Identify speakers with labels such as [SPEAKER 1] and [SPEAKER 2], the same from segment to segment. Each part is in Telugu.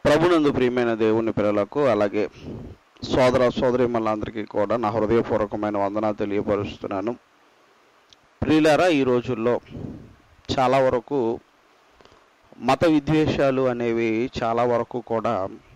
[SPEAKER 1] ప్రభునందు ప్రియమైన దేవుని పిల్లలకు అలాగే సోదర సోదరిమల్లందరికీ కూడా నా హృదయపూర్వకమైన వందనాలు తెలియపరుస్తున్నాను ప్రియులారా ఈ రోజుల్లో చాలా వరకు మత విద్వేషాలు అనేవి చాలా వరకు కూడా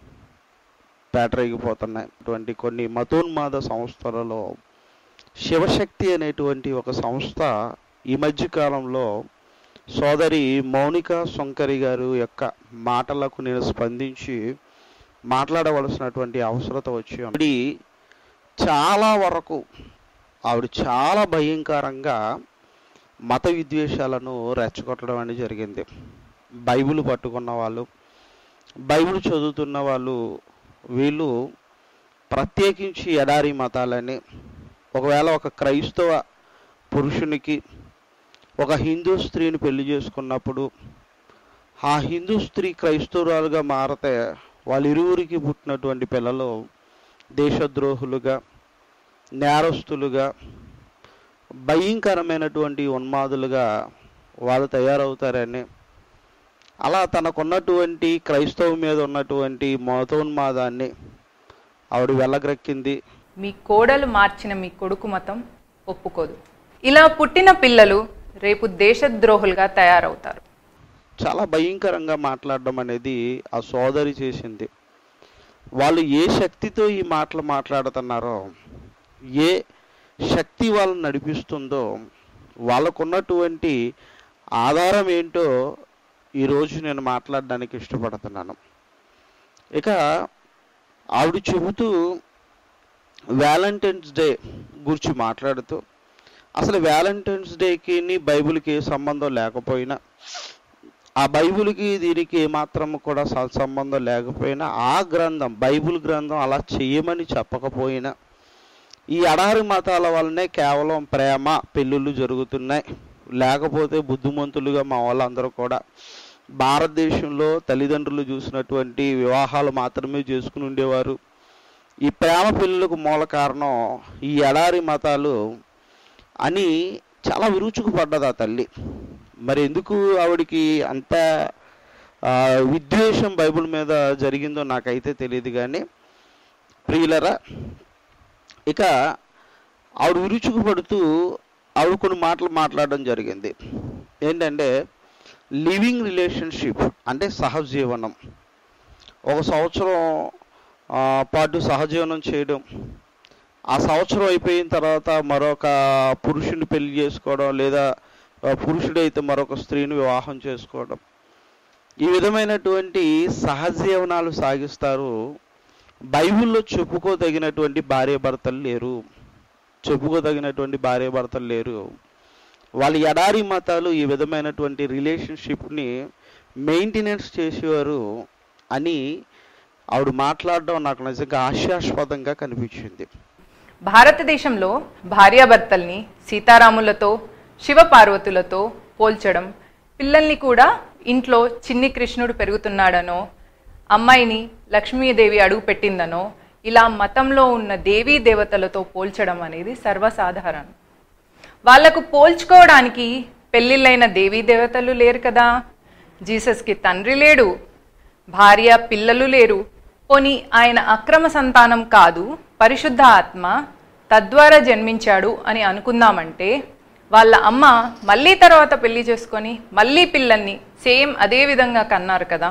[SPEAKER 1] పేటరేగిపోతున్నాయి అటువంటి కొన్ని మతోన్మాద సంస్థలలో శివశక్తి అనేటువంటి ఒక సంస్థ ఈ మధ్య కాలంలో సోదరి మౌనిక శంకరి గారు యొక్క మాటలకు నేను స్పందించి మాట్లాడవలసినటువంటి అవసరత వచ్చి ఆవిడ చాలా వరకు ఆవిడ చాలా భయంకరంగా మత విద్వేషాలను రెచ్చగొట్టడం అనేది జరిగింది బైబిల్ పట్టుకున్న వాళ్ళు బైబిల్ చదువుతున్న వాళ్ళు వీళ్ళు ప్రత్యేకించి ఎడారి మతాలని ఒకవేళ ఒక క్రైస్తవ పురుషునికి ఒక హిందూ స్త్రీని పెళ్లి చేసుకున్నప్పుడు ఆ హిందూ స్త్రీ క్రైస్తవురాలుగా మారితే వాళ్ళ ఇరువురికి పుట్టినటువంటి పిల్లలు దేశద్రోహులుగా నేరస్తులుగా భయంకరమైనటువంటి ఉన్మాదులుగా వాళ్ళు తయారవుతారని అలా తనకున్నటువంటి క్రైస్తవం మీద ఉన్నటువంటి మతోన్మాదాన్ని ఆవిడ వెళ్ళగ్రెక్కింది
[SPEAKER 2] మీ కోడలు మార్చిన మీ కొడుకు మతం ఒప్పుకోదు ఇలా పుట్టిన పిల్లలు రేపు దేశద్రోహులుగా తయారవుతారు
[SPEAKER 1] చాలా భయంకరంగా మాట్లాడడం అనేది ఆ సోదరి చేసింది వాళ్ళు ఏ శక్తితో ఈ మాటలు మాట్లాడుతున్నారో ఏ శక్తి వాళ్ళని నడిపిస్తుందో వాళ్ళకున్నటువంటి ఆధారం ఏంటో ఈరోజు నేను మాట్లాడడానికి ఇష్టపడుతున్నాను ఇక ఆవిడ చెబుతూ వ్యాలంటైన్స్ డే గురించి మాట్లాడుతూ అసలు వ్యాలంటైన్స్ డేకి బైబిల్కి ఏ సంబంధం లేకపోయినా ఆ బైబిల్కి దీనికి ఏమాత్రం కూడా స- సంబంధం లేకపోయినా ఆ గ్రంథం బైబిల్ గ్రంథం అలా చేయమని చెప్పకపోయినా ఈ అడారి మతాల వల్లనే కేవలం ప్రేమ పెళ్ళిళ్ళు జరుగుతున్నాయి లేకపోతే బుద్ధిమంతులుగా మా వాళ్ళందరూ కూడా భారతదేశంలో తల్లిదండ్రులు చూసినటువంటి వివాహాలు మాత్రమే చేసుకుని ఉండేవారు ఈ ప్రేమ పెళ్ళిళ్ళకు మూల కారణం ఈ ఎడారి మతాలు అని చాలా విరుచుకుపడ్డది ఆ తల్లి మరి ఎందుకు ఆవిడికి అంత ఆ, విద్వేషం బైబిల్ మీద జరిగిందో నాకైతే తెలియదు కానీ ప్రియులరా ఇక ఆవిడ విరుచుకుపడుతూ ఆవిడ కొన్ని మాటలు మాట్లాడడం జరిగింది ఏంటంటే లివింగ్ రిలేషన్షిప్ అంటే సహజీవనం ఒక సంవత్సరం ఆ, పాటు సహజీవనం చేయడం ఆ సంవత్సరం అయిపోయిన తర్వాత మరొక పురుషుని పెళ్లి చేసుకోవడం లేదా ఆ, పురుషుడైతే మరొక స్త్రీని వివాహం చేసుకోవడం ఈ విధమైనటువంటి సహజీవనాలు సాగిస్తారు బైబిల్లో చెప్పుకోదగినటువంటి భార్యాభర్తలు లేరు చెప్పుకోదగినటువంటి భార్యాభర్తలు లేరు వాళ్ళ ఎడారి మతాలు ఈ విధమైనటువంటి రిలేషన్షిప్ని మెయింటెనెన్స్ చేసేవారు అని ఆవిడ మాట్లాడడం నాకు నిజంగా హాస్యాస్పదంగా కనిపించింది
[SPEAKER 2] భారతదేశంలో భార్యాభర్తల్ని సీతారాములతో శివపార్వతులతో పోల్చడం పిల్లల్ని కూడా ఇంట్లో చిన్ని కృష్ణుడు పెరుగుతున్నాడనో అమ్మాయిని లక్ష్మీదేవి అడుగు పెట్టిందనో ఇలా మతంలో ఉన్న దేవీ దేవతలతో పోల్చడం అనేది సర్వసాధారణం వాళ్లకు పోల్చుకోవడానికి పెళ్ళిళ్ళైన దేవీ దేవతలు లేరు కదా జీసస్కి తండ్రి లేడు భార్య పిల్లలు లేరు పోని ఆయన అక్రమ సంతానం కాదు పరిశుద్ధ ఆత్మ తద్వారా జన్మించాడు అని అనుకుందామంటే వాళ్ళ అమ్మ మళ్ళీ తర్వాత పెళ్లి చేసుకొని మళ్ళీ పిల్లల్ని సేమ్ అదే విధంగా కన్నారు కదా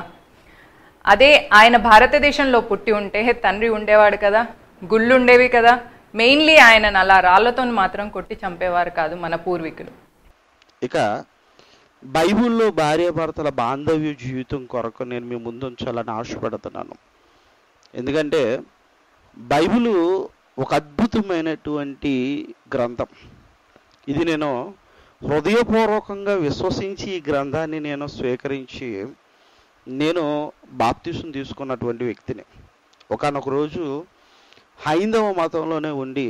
[SPEAKER 2] అదే ఆయన భారతదేశంలో పుట్టి ఉంటే తండ్రి ఉండేవాడు కదా గుళ్ళు ఉండేవి కదా మెయిన్లీ ఆయనను అలా రాళ్లతో మాత్రం కొట్టి చంపేవారు కాదు మన పూర్వీకులు
[SPEAKER 1] ఇక బైబిల్లో భార్యాభర్తల బాంధవ్య జీవితం కొరకు నేను మీ ముందు ఉంచాలని ఆశపడుతున్నాను ఎందుకంటే బైబిలు ఒక అద్భుతమైనటువంటి గ్రంథం ఇది నేను హృదయపూర్వకంగా విశ్వసించి ఈ గ్రంథాన్ని నేను స్వీకరించి నేను బాప్తీసం తీసుకున్నటువంటి వ్యక్తిని ఒకనొక రోజు హైందవ మతంలోనే ఉండి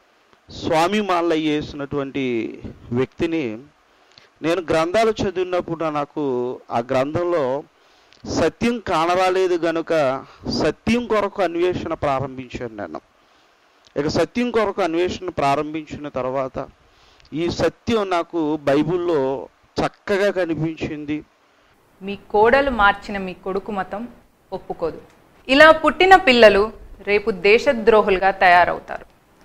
[SPEAKER 1] స్వామి మాలయ్య వేసినటువంటి వ్యక్తిని నేను గ్రంథాలు చదివినప్పుడు నాకు ఆ గ్రంథంలో సత్యం కానరాలేదు గనుక సత్యం కొరకు అన్వేషణ ప్రారంభించాను నేను ఇక సత్యం కొరకు అన్వేషణ ప్రారంభించిన తర్వాత ఈ సత్యం నాకు బైబిల్లో చక్కగా కనిపించింది
[SPEAKER 2] మీ కోడలు మార్చిన మీ కొడుకు మతం ఒప్పుకోదు ఇలా పుట్టిన పిల్లలు రేపు దేశద్రోహులుగా తయారవుతారు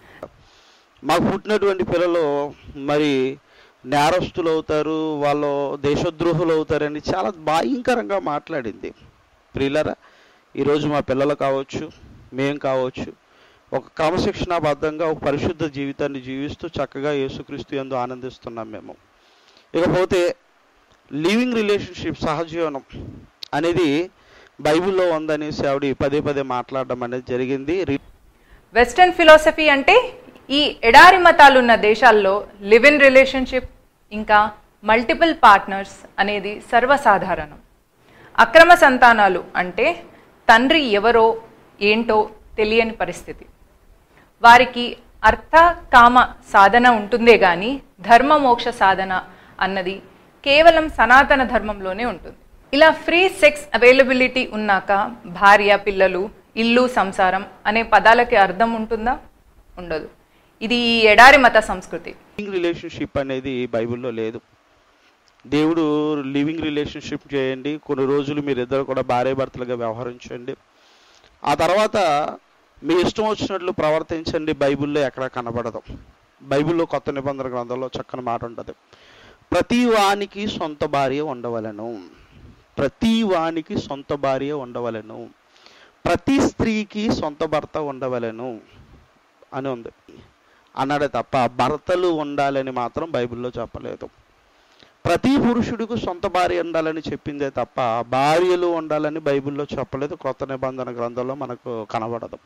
[SPEAKER 1] మాకు పుట్టినటువంటి పిల్లలు మరి నేరస్తులు అవుతారు వాళ్ళు దేశద్రోహులు అవుతారని చాలా భయంకరంగా మాట్లాడింది ప్రియులరా ఈరోజు మా పిల్లలు కావచ్చు మేం కావచ్చు ఒక క్రమశిక్షణాబద్ధంగా ఒక పరిశుద్ధ జీవితాన్ని జీవిస్తూ చక్కగా యేసుక్రీస్తు యందు ఆనందిస్తున్నాం మేము ఇకపోతే లివింగ్ రిలేషన్షిప్ సహజీవనం అనేది బైబిల్లో ఉందనేసి ఆవిడ పదే పదే మాట్లాడడం అనేది జరిగింది రి-
[SPEAKER 2] వెస్టర్న్ ఫిలాసఫీ అంటే ఈ ఎడారి మతాలున్న దేశాల్లో లివ్ ఇన్ రిలేషన్షిప్ ఇంకా మల్టిపుల్ పార్ట్నర్స్ అనేది సర్వసాధారణం అక్రమ సంతానాలు అంటే తండ్రి ఎవరో ఏంటో తెలియని పరిస్థితి వారికి అర్థ కామ సాధన ఉంటుందే గాని ధర్మ మోక్ష సాధన అన్నది కేవలం సనాతన ధర్మంలోనే ఉంటుంది ఇలా ఫ్రీ సెక్స్ అవైలబిలిటీ ఉన్నాక భార్య పిల్లలు ఇల్లు సంసారం అనే పదాలకి అర్థం ఉంటుందా ఉండదు ఇది ఈ ఎడారి మత సంస్కృతి
[SPEAKER 1] లివింగ్ రిలేషన్షిప్ అనేది బైబిల్లో లేదు దేవుడు లివింగ్ రిలేషన్షిప్ చేయండి కొన్ని రోజులు మీరిద్దరు కూడా భార్య భర్తలుగా వ్యవహరించండి ఆ తర్వాత మీ ఇష్టం వచ్చినట్లు ప్రవర్తించండి బైబిల్లో ఎక్కడా కనబడదు బైబిల్లో కొత్త నిబంధన గ్రంథంలో చక్కని మాట ఉంటుంది ప్రతి వానికి సొంత భార్య ఉండవలను ప్రతి వానికి సొంత భార్య ఉండవలను ప్రతి స్త్రీకి సొంత భర్త ఉండవలను అని ఉంది అన్నాడే తప్ప భర్తలు ఉండాలని మాత్రం బైబిల్లో చెప్పలేదు ప్రతి పురుషుడికి సొంత భార్య ఉండాలని చెప్పిందే తప్ప భార్యలు ఉండాలని బైబిల్లో చెప్పలేదు కొత్త నిబంధన గ్రంథంలో మనకు కనబడదు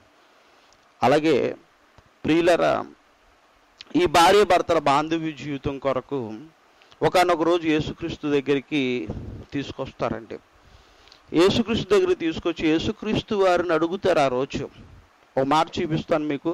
[SPEAKER 1] అలాగే ప్రియులరా ఈ భార్య భర్తల బాంధవ్య జీవితం కొరకు ఒకనొక రోజు యేసుక్రీస్తు దగ్గరికి తీసుకొస్తారండి యేసుక్రీస్తు దగ్గర తీసుకొచ్చి యేసుక్రీస్తు వారిని అడుగుతారు ఆ రోజు ఒక మాట చూపిస్తాను మీకు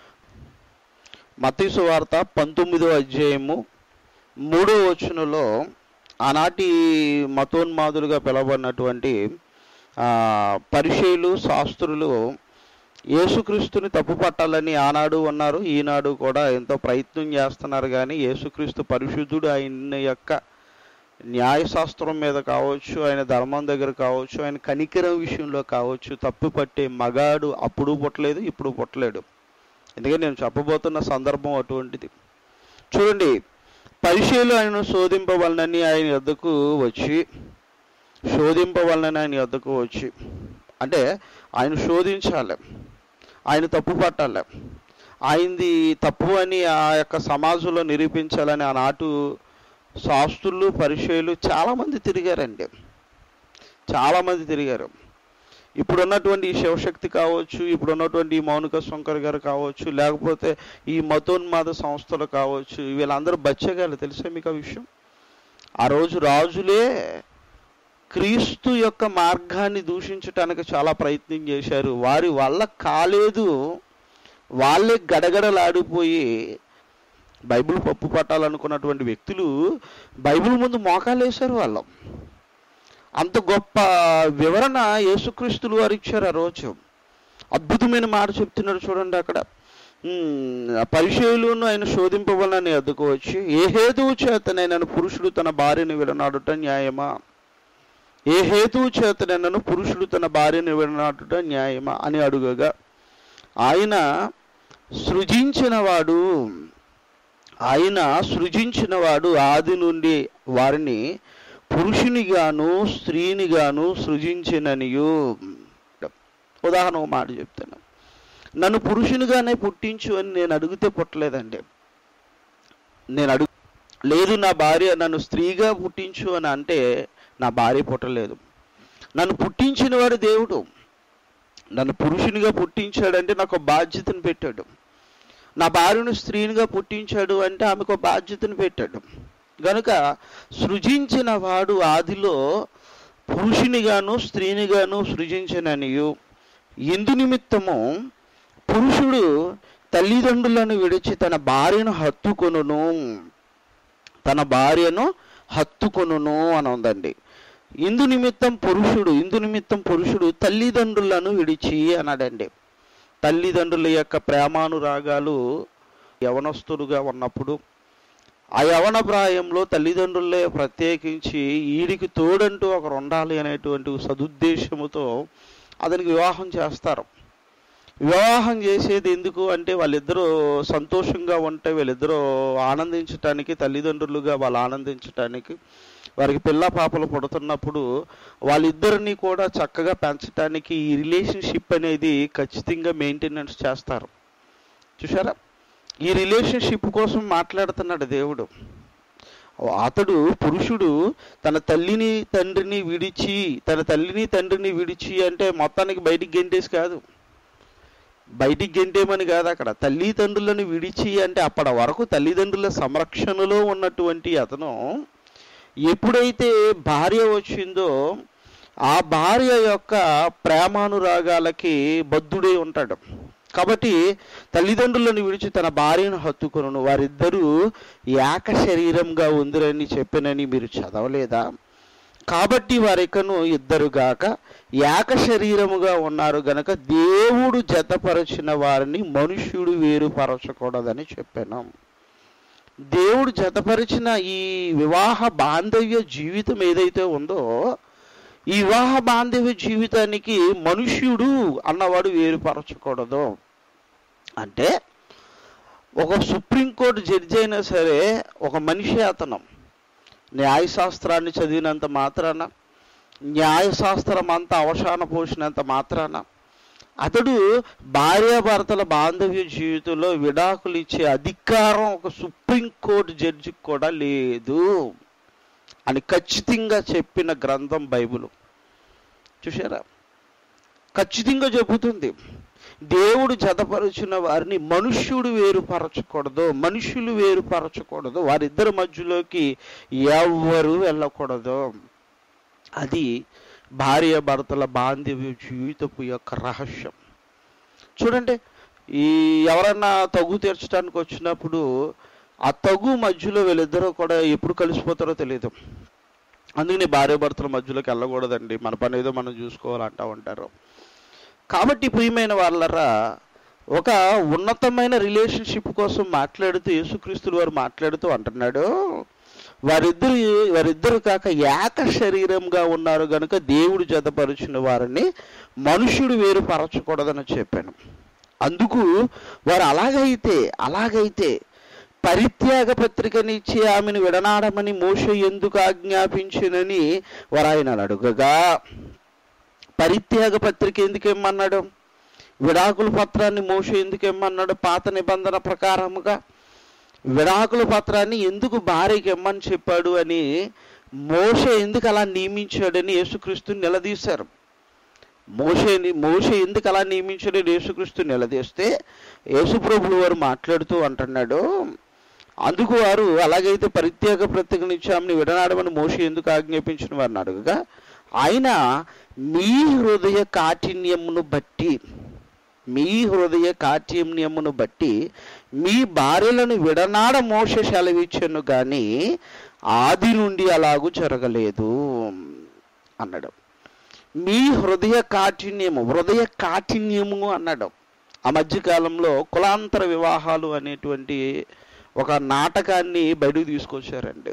[SPEAKER 1] మతీసు వార్త పంతొమ్మిదో అధ్యాయము మూడో వచనంలో ఆనాటి మతోన్మాదులుగా పిలవబడినటువంటి ఆ, పరిచయులు శాస్త్రులు యేసుక్రీస్తుని తప్పు పట్టాలని ఆనాడు ఉన్నారు ఈనాడు కూడా ఎంతో ప్రయత్నం చేస్తున్నారు కానీ యేసుక్రీస్తు పరిశుద్ధుడు ఆయన యొక్క న్యాయశాస్త్రం మీద కావచ్చు ఆయన ధర్మం దగ్గర కావచ్చు ఆయన కనికరం విషయంలో కావచ్చు తప్పు పట్టే మగాడు అప్పుడు పుట్టలేదు ఇప్పుడు పుట్టలేడు ఎందుకంటే నేను చెప్పబోతున్న సందర్భం అటువంటిది చూడండి పరిచయలు ఆయన శోధింపవలనని ఆయన వద్దకు వచ్చి శోధింపవలనని ఆయన వద్దకు వచ్చి అంటే ఆయన శోధించాలి ఆయన తప్పు పట్టాలి ఆయనది తప్పు అని ఆ యొక్క సమాజంలో నిరూపించాలని ఆనాటు శాస్త్రులు పరిచయులు చాలామంది తిరిగారండి చాలామంది తిరిగారు ఇప్పుడున్నటువంటి ఈ శివశక్తి కావచ్చు ఇప్పుడున్నటువంటి ఈ మౌనిక శంకర్ గారు కావచ్చు లేకపోతే ఈ మతోన్మాద సంస్థలు కావచ్చు వీళ్ళందరూ బచ్చగాళ్ళు తెలుసా మీకు ఆ విషయం ఆ రోజు రాజులే క్రీస్తు యొక్క మార్గాన్ని దూషించటానికి చాలా ప్రయత్నం చేశారు వారి వల్ల కాలేదు వాళ్ళే గడగడలాడిపోయి బైబిల్ పప్పు పట్టాలనుకున్నటువంటి వ్యక్తులు బైబిల్ ముందు మోకాలు వేశారు వాళ్ళు అంత గొప్ప వివరణ యేసుక్రీస్తులు వారు ఇచ్చారు ఆ రోజు అద్భుతమైన మాట చెప్తున్నారు చూడండి అక్కడ ఉమ్, ఆ పరిచయులను ఆయన శోధింపవలని అద్దుకు వచ్చి ఏ హేతువు చేతనైనను పురుషుడు తన భార్యను విడనాడుట న్యాయమా ఏ హేతువు చేతనైనను పురుషుడు తన భార్యను విడనాడుట న్యాయమా అని అడుగగా ఆయన సృజించినవాడు ఆయన సృజించినవాడు ఆది నుండి వారిని పురుషునిగాను స్త్రీనిగాను సృజించిననియు ఉదాహరణ ఒక మాట చెప్తాను నన్ను పురుషునిగానే పుట్టించు అని నేను అడిగితే పుట్టలేదండి నేను అడుగు లేదు నా భార్య నన్ను స్త్రీగా పుట్టించు అని అంటే నా భార్య పుట్టలేదు నన్ను పుట్టించినవాడు దేవుడు నన్ను పురుషునిగా పుట్టించాడంటే నాకు ఒక బాధ్యతను పెట్టాడు నా భార్యను స్త్రీనిగా పుట్టించాడు అంటే ఆమెకు ఒక బాధ్యతను పెట్టాడు గనుక సృజించిన వాడు ఆదిలో పురుషునిగాను స్త్రీనిగాను సృజించిననియు ఇందు నిమిత్తము పురుషుడు తల్లిదండ్రులను విడిచి తన భార్యను హత్తుకొనును తన భార్యను హత్తుకొనును అని ఉందండి ఇందు నిమిత్తం పురుషుడు ఇందు నిమిత్తం పురుషుడు తల్లిదండ్రులను విడిచి అన్నాడండి తల్లిదండ్రుల యొక్క ప్రేమానురాగాలు యవనస్తులుగా ఉన్నప్పుడు ఆ యవన ప్రాయంలో తల్లిదండ్రులే ప్రత్యేకించి ఈడికి తోడంటూ ఒకరు ఉండాలి అనేటువంటి సదుద్దేశముతో అతనికి వివాహం చేస్తారు వివాహం చేసేది ఎందుకు అంటే వాళ్ళిద్దరూ సంతోషంగా ఉంటే వీళ్ళిద్దరూ ఆనందించటానికి తల్లిదండ్రులుగా వాళ్ళు ఆనందించటానికి వారికి పిల్ల పాపలు పుడుతున్నప్పుడు వాళ్ళిద్దరిని కూడా చక్కగా పెంచడానికి ఈ రిలేషన్షిప్ అనేది ఖచ్చితంగా మెయింటెనెన్స్ చేస్తారు చూసారా ఈ రిలేషన్షిప్ కోసం మాట్లాడుతున్నాడు దేవుడు అతడు పురుషుడు తన తల్లిని తండ్రిని విడిచి తన తల్లిని తండ్రిని విడిచి అంటే మొత్తానికి బయటికి గెంటేసి కాదు బయటికి గెంటేమని కాదు అక్కడ తల్లిదండ్రులను విడిచి అంటే అప్పటి వరకు తల్లిదండ్రుల సంరక్షణలో ఉన్నటువంటి అతను ఎప్పుడైతే భార్య వచ్చిందో ఆ భార్య యొక్క ప్రేమానురాగాలకి బద్ధుడై ఉంటాడు కాబట్టి తల్లిదండ్రులను విడిచి తన భార్యను హత్తుకొను వారిద్దరూ ఏక శరీరంగా ఉందిరని చెప్పినని మీరు చదవలేదా కాబట్టి వారికను ఇద్దరుగాక ఏక శరీరముగా ఉన్నారు గనక దేవుడు జతపరచిన వారిని మనుష్యుడు వేరుపరచకూడదని చెప్పాను దేవుడు జతపరిచిన ఈ వివాహ బాంధవ్య జీవితం ఏదైతే ఉందో ఈ వివాహ బాంధవ్య జీవితానికి మనుష్యుడు అన్నవాడు వేరుపరచకూడదు అంటే ఒక సుప్రీంకోర్టు జడ్జి అయినా సరే ఒక మనిషి అతను న్యాయశాస్త్రాన్ని చదివినంత మాత్రాన న్యాయశాస్త్రం అంతా అవసాన పోసినంత మాత్రాన అతడు భార్యాభర్తల బాంధవ్య జీవితంలో విడాకులు ఇచ్చే అధికారం ఒక సుప్రీంకోర్టు జడ్జికి కూడా లేదు అని ఖచ్చితంగా చెప్పిన గ్రంథం బైబిల్ చూసారా ఖచ్చితంగా చెబుతుంది దేవుడు జతపరిచిన వారిని మనుష్యుడు వేరుపరచకూడదు మనుషులు వేరుపరచకూడదు వారిద్దరి మధ్యలోకి ఎవ్వరు వెళ్ళకూడదు అది భార్య భర్తల బాంధవ్య జీవితపు యొక్క రహస్యం చూడండి ఈ ఎవరన్నా తగు తీర్చడానికి వచ్చినప్పుడు ఆ తగు మధ్యలో వీళ్ళిద్దరూ కూడా ఎప్పుడు కలిసిపోతారో తెలియదు అందుకని భార్య భర్తల మధ్యలోకి వెళ్ళకూడదండి మన పని ఏదో మనం చూసుకోవాలంటా ఉంటారు కాబట్టి ప్రియమైన వాళ్ళరా ఒక ఉన్నతమైన రిలేషన్షిప్ కోసం మాట్లాడుతూ యేసుక్రీస్తులు వారు మాట్లాడుతూ అంటున్నాడు వారిద్దరు వారిద్దరు కాక ఏక శరీరంగా ఉన్నారు గనుక దేవుడు జతపరిచిన వారిని మనుషుడు వేరు పరచకూడదని చెప్పాను అందుకు వారు అలాగైతే అలాగైతే పరిత్యాగ పత్రికనిచ్చి ఆమెను విడనాడమని మోష ఎందుకు ఆజ్ఞాపించినని వారు ఆయన అడుగగా పరిత్యాగ పత్రిక ఎందుకు ఇమ్మన్నాడు విడాకుల పత్రాన్ని మోస ఎందుకు ఇమ్మన్నాడు పాత నిబంధన ప్రకారముగా విడాకుల పత్రాన్ని ఎందుకు భార్యకి ఇమ్మని చెప్పాడు అని మోస ఎందుకు అలా నియమించాడని యేసుక్రీస్తు నిలదీశారు మోషేని మోష ఎందుకు అలా నియమించాడని యేసుక్రీస్తు నిలదీస్తే యేసుప్రభులు వారు మాట్లాడుతూ అంటున్నాడు అందుకు వారు అలాగైతే పరిత్యాగ ప్రత్యేకనిచ్చామని విడనాడమని మోష ఎందుకు ఆజ్ఞాపించిన వారిని అడుగగా ఆయన మీ హృదయ కాఠిన్యమును బట్టి మీ హృదయ కాఠిన్యమును బట్టి మీ భార్యలను విడనాడ మోస సెలవిచ్చను కానీ ఆది నుండి అలాగూ జరగలేదు అన్నాడు మీ హృదయ కాఠిన్యము హృదయ కాఠిన్యము అన్నాడు ఆ మధ్యకాలంలో కులాంతర వివాహాలు అనేటువంటి ఒక నాటకాన్ని బయటకు తీసుకొచ్చారండి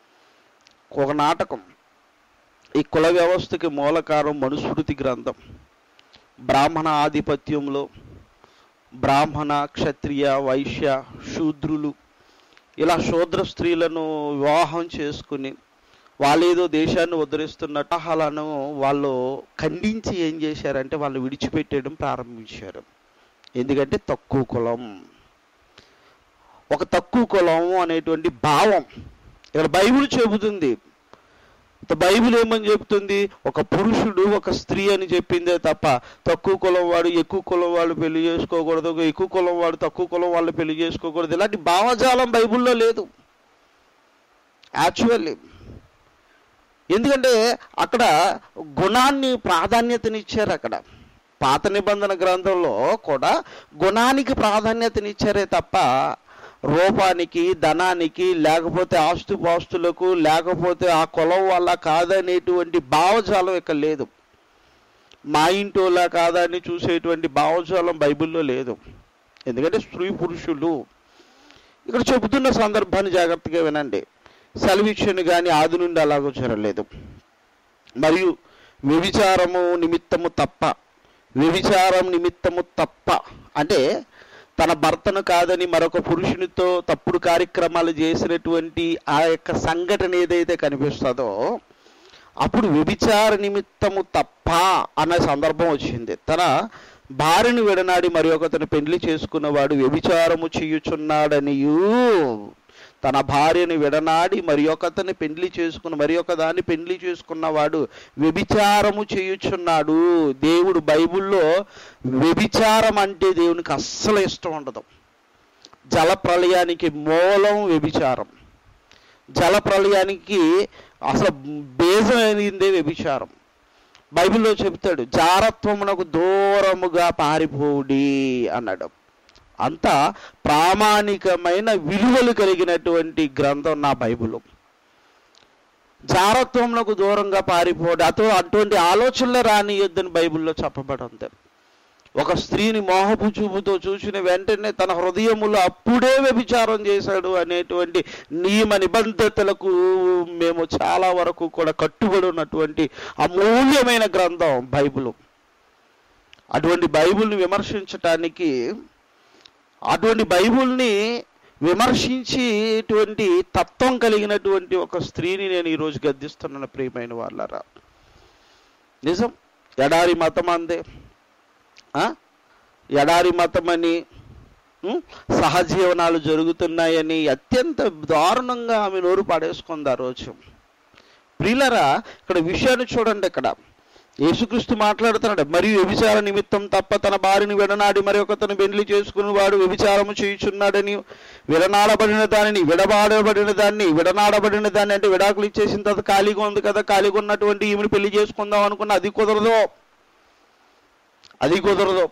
[SPEAKER 1] ఒక నాటకం ఈ కుల వ్యవస్థకి మూలకారం మనుస్మృతి గ్రంథం బ్రాహ్మణ ఆధిపత్యంలో బ్రాహ్మణ క్షత్రియ వైశ్య శూద్రులు ఇలా శూద్ర స్త్రీలను వివాహం చేసుకుని వాళ్ళేదో దేశాన్ని ఉద్ధరిస్తున్నట్టు వాళ్ళను వాళ్ళు ఖండించి ఏం చేశారంటే వాళ్ళు విడిచిపెట్టేయడం ప్రారంభించారు ఎందుకంటే తక్కువ కులం ఒక తక్కువ కులం అనేటువంటి భావం ఇక్కడ బైబిల్ చెబుతుంది బైబిల్ ఏమని చెప్తుంది ఒక పురుషుడు ఒక స్త్రీ అని చెప్పిందే తప్ప తక్కువ కులం వాడు ఎక్కువ కులం వాళ్ళు పెళ్లి చేసుకోకూడదు ఎక్కువ కులం వాడు తక్కువ కులం వాళ్ళు పెళ్లి చేసుకోకూడదు ఇలాంటి భావజాలం బైబిల్లో లేదు యాక్చువల్లీ ఎందుకంటే అక్కడ గుణాన్ని ప్రాధాన్యతనిచ్చారు అక్కడ పాత నిబంధన గ్రంథంలో కూడా గుణానికి ప్రాధాన్యతనిచ్చారే తప్ప రూపానికి ధనానికి లేకపోతే ఆస్తుపాస్తులకు లేకపోతే ఆ కులం వల్ల కాదనేటువంటి భావజాలం ఇక్కడ లేదు మా ఇంటోలా కాదని చూసేటువంటి భావజాలం బైబిల్లో లేదు ఎందుకంటే స్త్రీ పురుషులు ఇక్కడ చెబుతున్న సందర్భాన్ని జాగ్రత్తగా వినండి సెలవిచ్చిన కానీ ఆది నుండి అలాగో జరగలేదు మరియు వ్యభిచారము నిమిత్తము తప్ప వ్యభిచారం నిమిత్తము తప్ప అంటే తన భర్తను కాదని మరొక పురుషునితో తప్పుడు కార్యక్రమాలు చేసినటువంటి ఆ యొక్క సంఘటన ఏదైతే కనిపిస్తుందో అప్పుడు వ్యభిచార నిమిత్తము తప్ప అన్న సందర్భం వచ్చింది తన భార్యను విడనాడి మరి ఒకతను పెళ్లి చేసుకున్నవాడు వ్యభిచారము చేయుచున్నాడనియు తన భార్యను విడనాడి మరి ఒకతని పెళ్లి చేసుకున్న మరి ఒక దాన్ని పెళ్లి చేసుకున్నవాడు వ్యభిచారము చేయుచున్నాడు దేవుడు బైబిల్లో వ్యభిచారం అంటే దేవునికి అస్సలు ఇష్టం ఉండదు జల ప్రళయానికి మూలం వ్యభిచారం జల ప్రళయానికి అసలు బేజం అయిందే వ్యభిచారం బైబిల్లో చెప్తాడు జారత్వమునకు దూరముగా పారిపోడి అన్నాడు అంత ప్రామాణికమైన విలువలు కలిగినటువంటి గ్రంథం నా బైబిల్ జారత్వమునకు దూరంగా పారిపోడు అతో అటువంటి ఆలోచనలు రానియొద్దని బైబిల్లో చెప్పబడింది ఒక స్త్రీని మోహపు చూపుతో చూసిన వెంటనే తన హృదయములో అప్పుడే వ్యభిచారం చేశాడు అనేటువంటి నియమ నిబంధతలకు మేము చాలా వరకు కూడా కట్టుబడి ఉన్నటువంటి అమూల్యమైన గ్రంథం బైబిల్ అటువంటి బైబిల్ని విమర్శించటానికి అటువంటి బైబిల్ని విమర్శించేటువంటి తత్వం కలిగినటువంటి ఒక స్త్రీని నేను ఈరోజు గద్దిస్తున్నాను ప్రియమైన వాళ్ళరా నిజం ఎడారి మతం అందే ఆ? ఎడారి మతమని ఉం? సహజీవనాలు జరుగుతున్నాయని అత్యంత దారుణంగా ఆమె నోరు పాడేసుకుంది ఆ రోజు ప్రియులరా ఇక్కడ విషయాన్ని చూడండి ఇక్కడ యేసుక్రీస్తు మాట్లాడుతున్నాడు మరియు వ్యభిచార నిమిత్తం తప్ప తన భార్యని విడనాడి మరి ఒకతను పెళ్లి చేసుకుని వాడు వ్యభిచారము చేయుచున్నాడని విడనాడబడిన దానిని విడబాడబడిన దాన్ని విడనాడబడిన దాన్ని అంటే విడాకులు ఇచ్చేసిన తర్వాత ఖాళీగా ఉంది కదా ఖాళీగా ఉన్నటువంటి ఈమెను పెళ్లి చేసుకుందాం అనుకున్న అది కుదరదు అది కుదరదు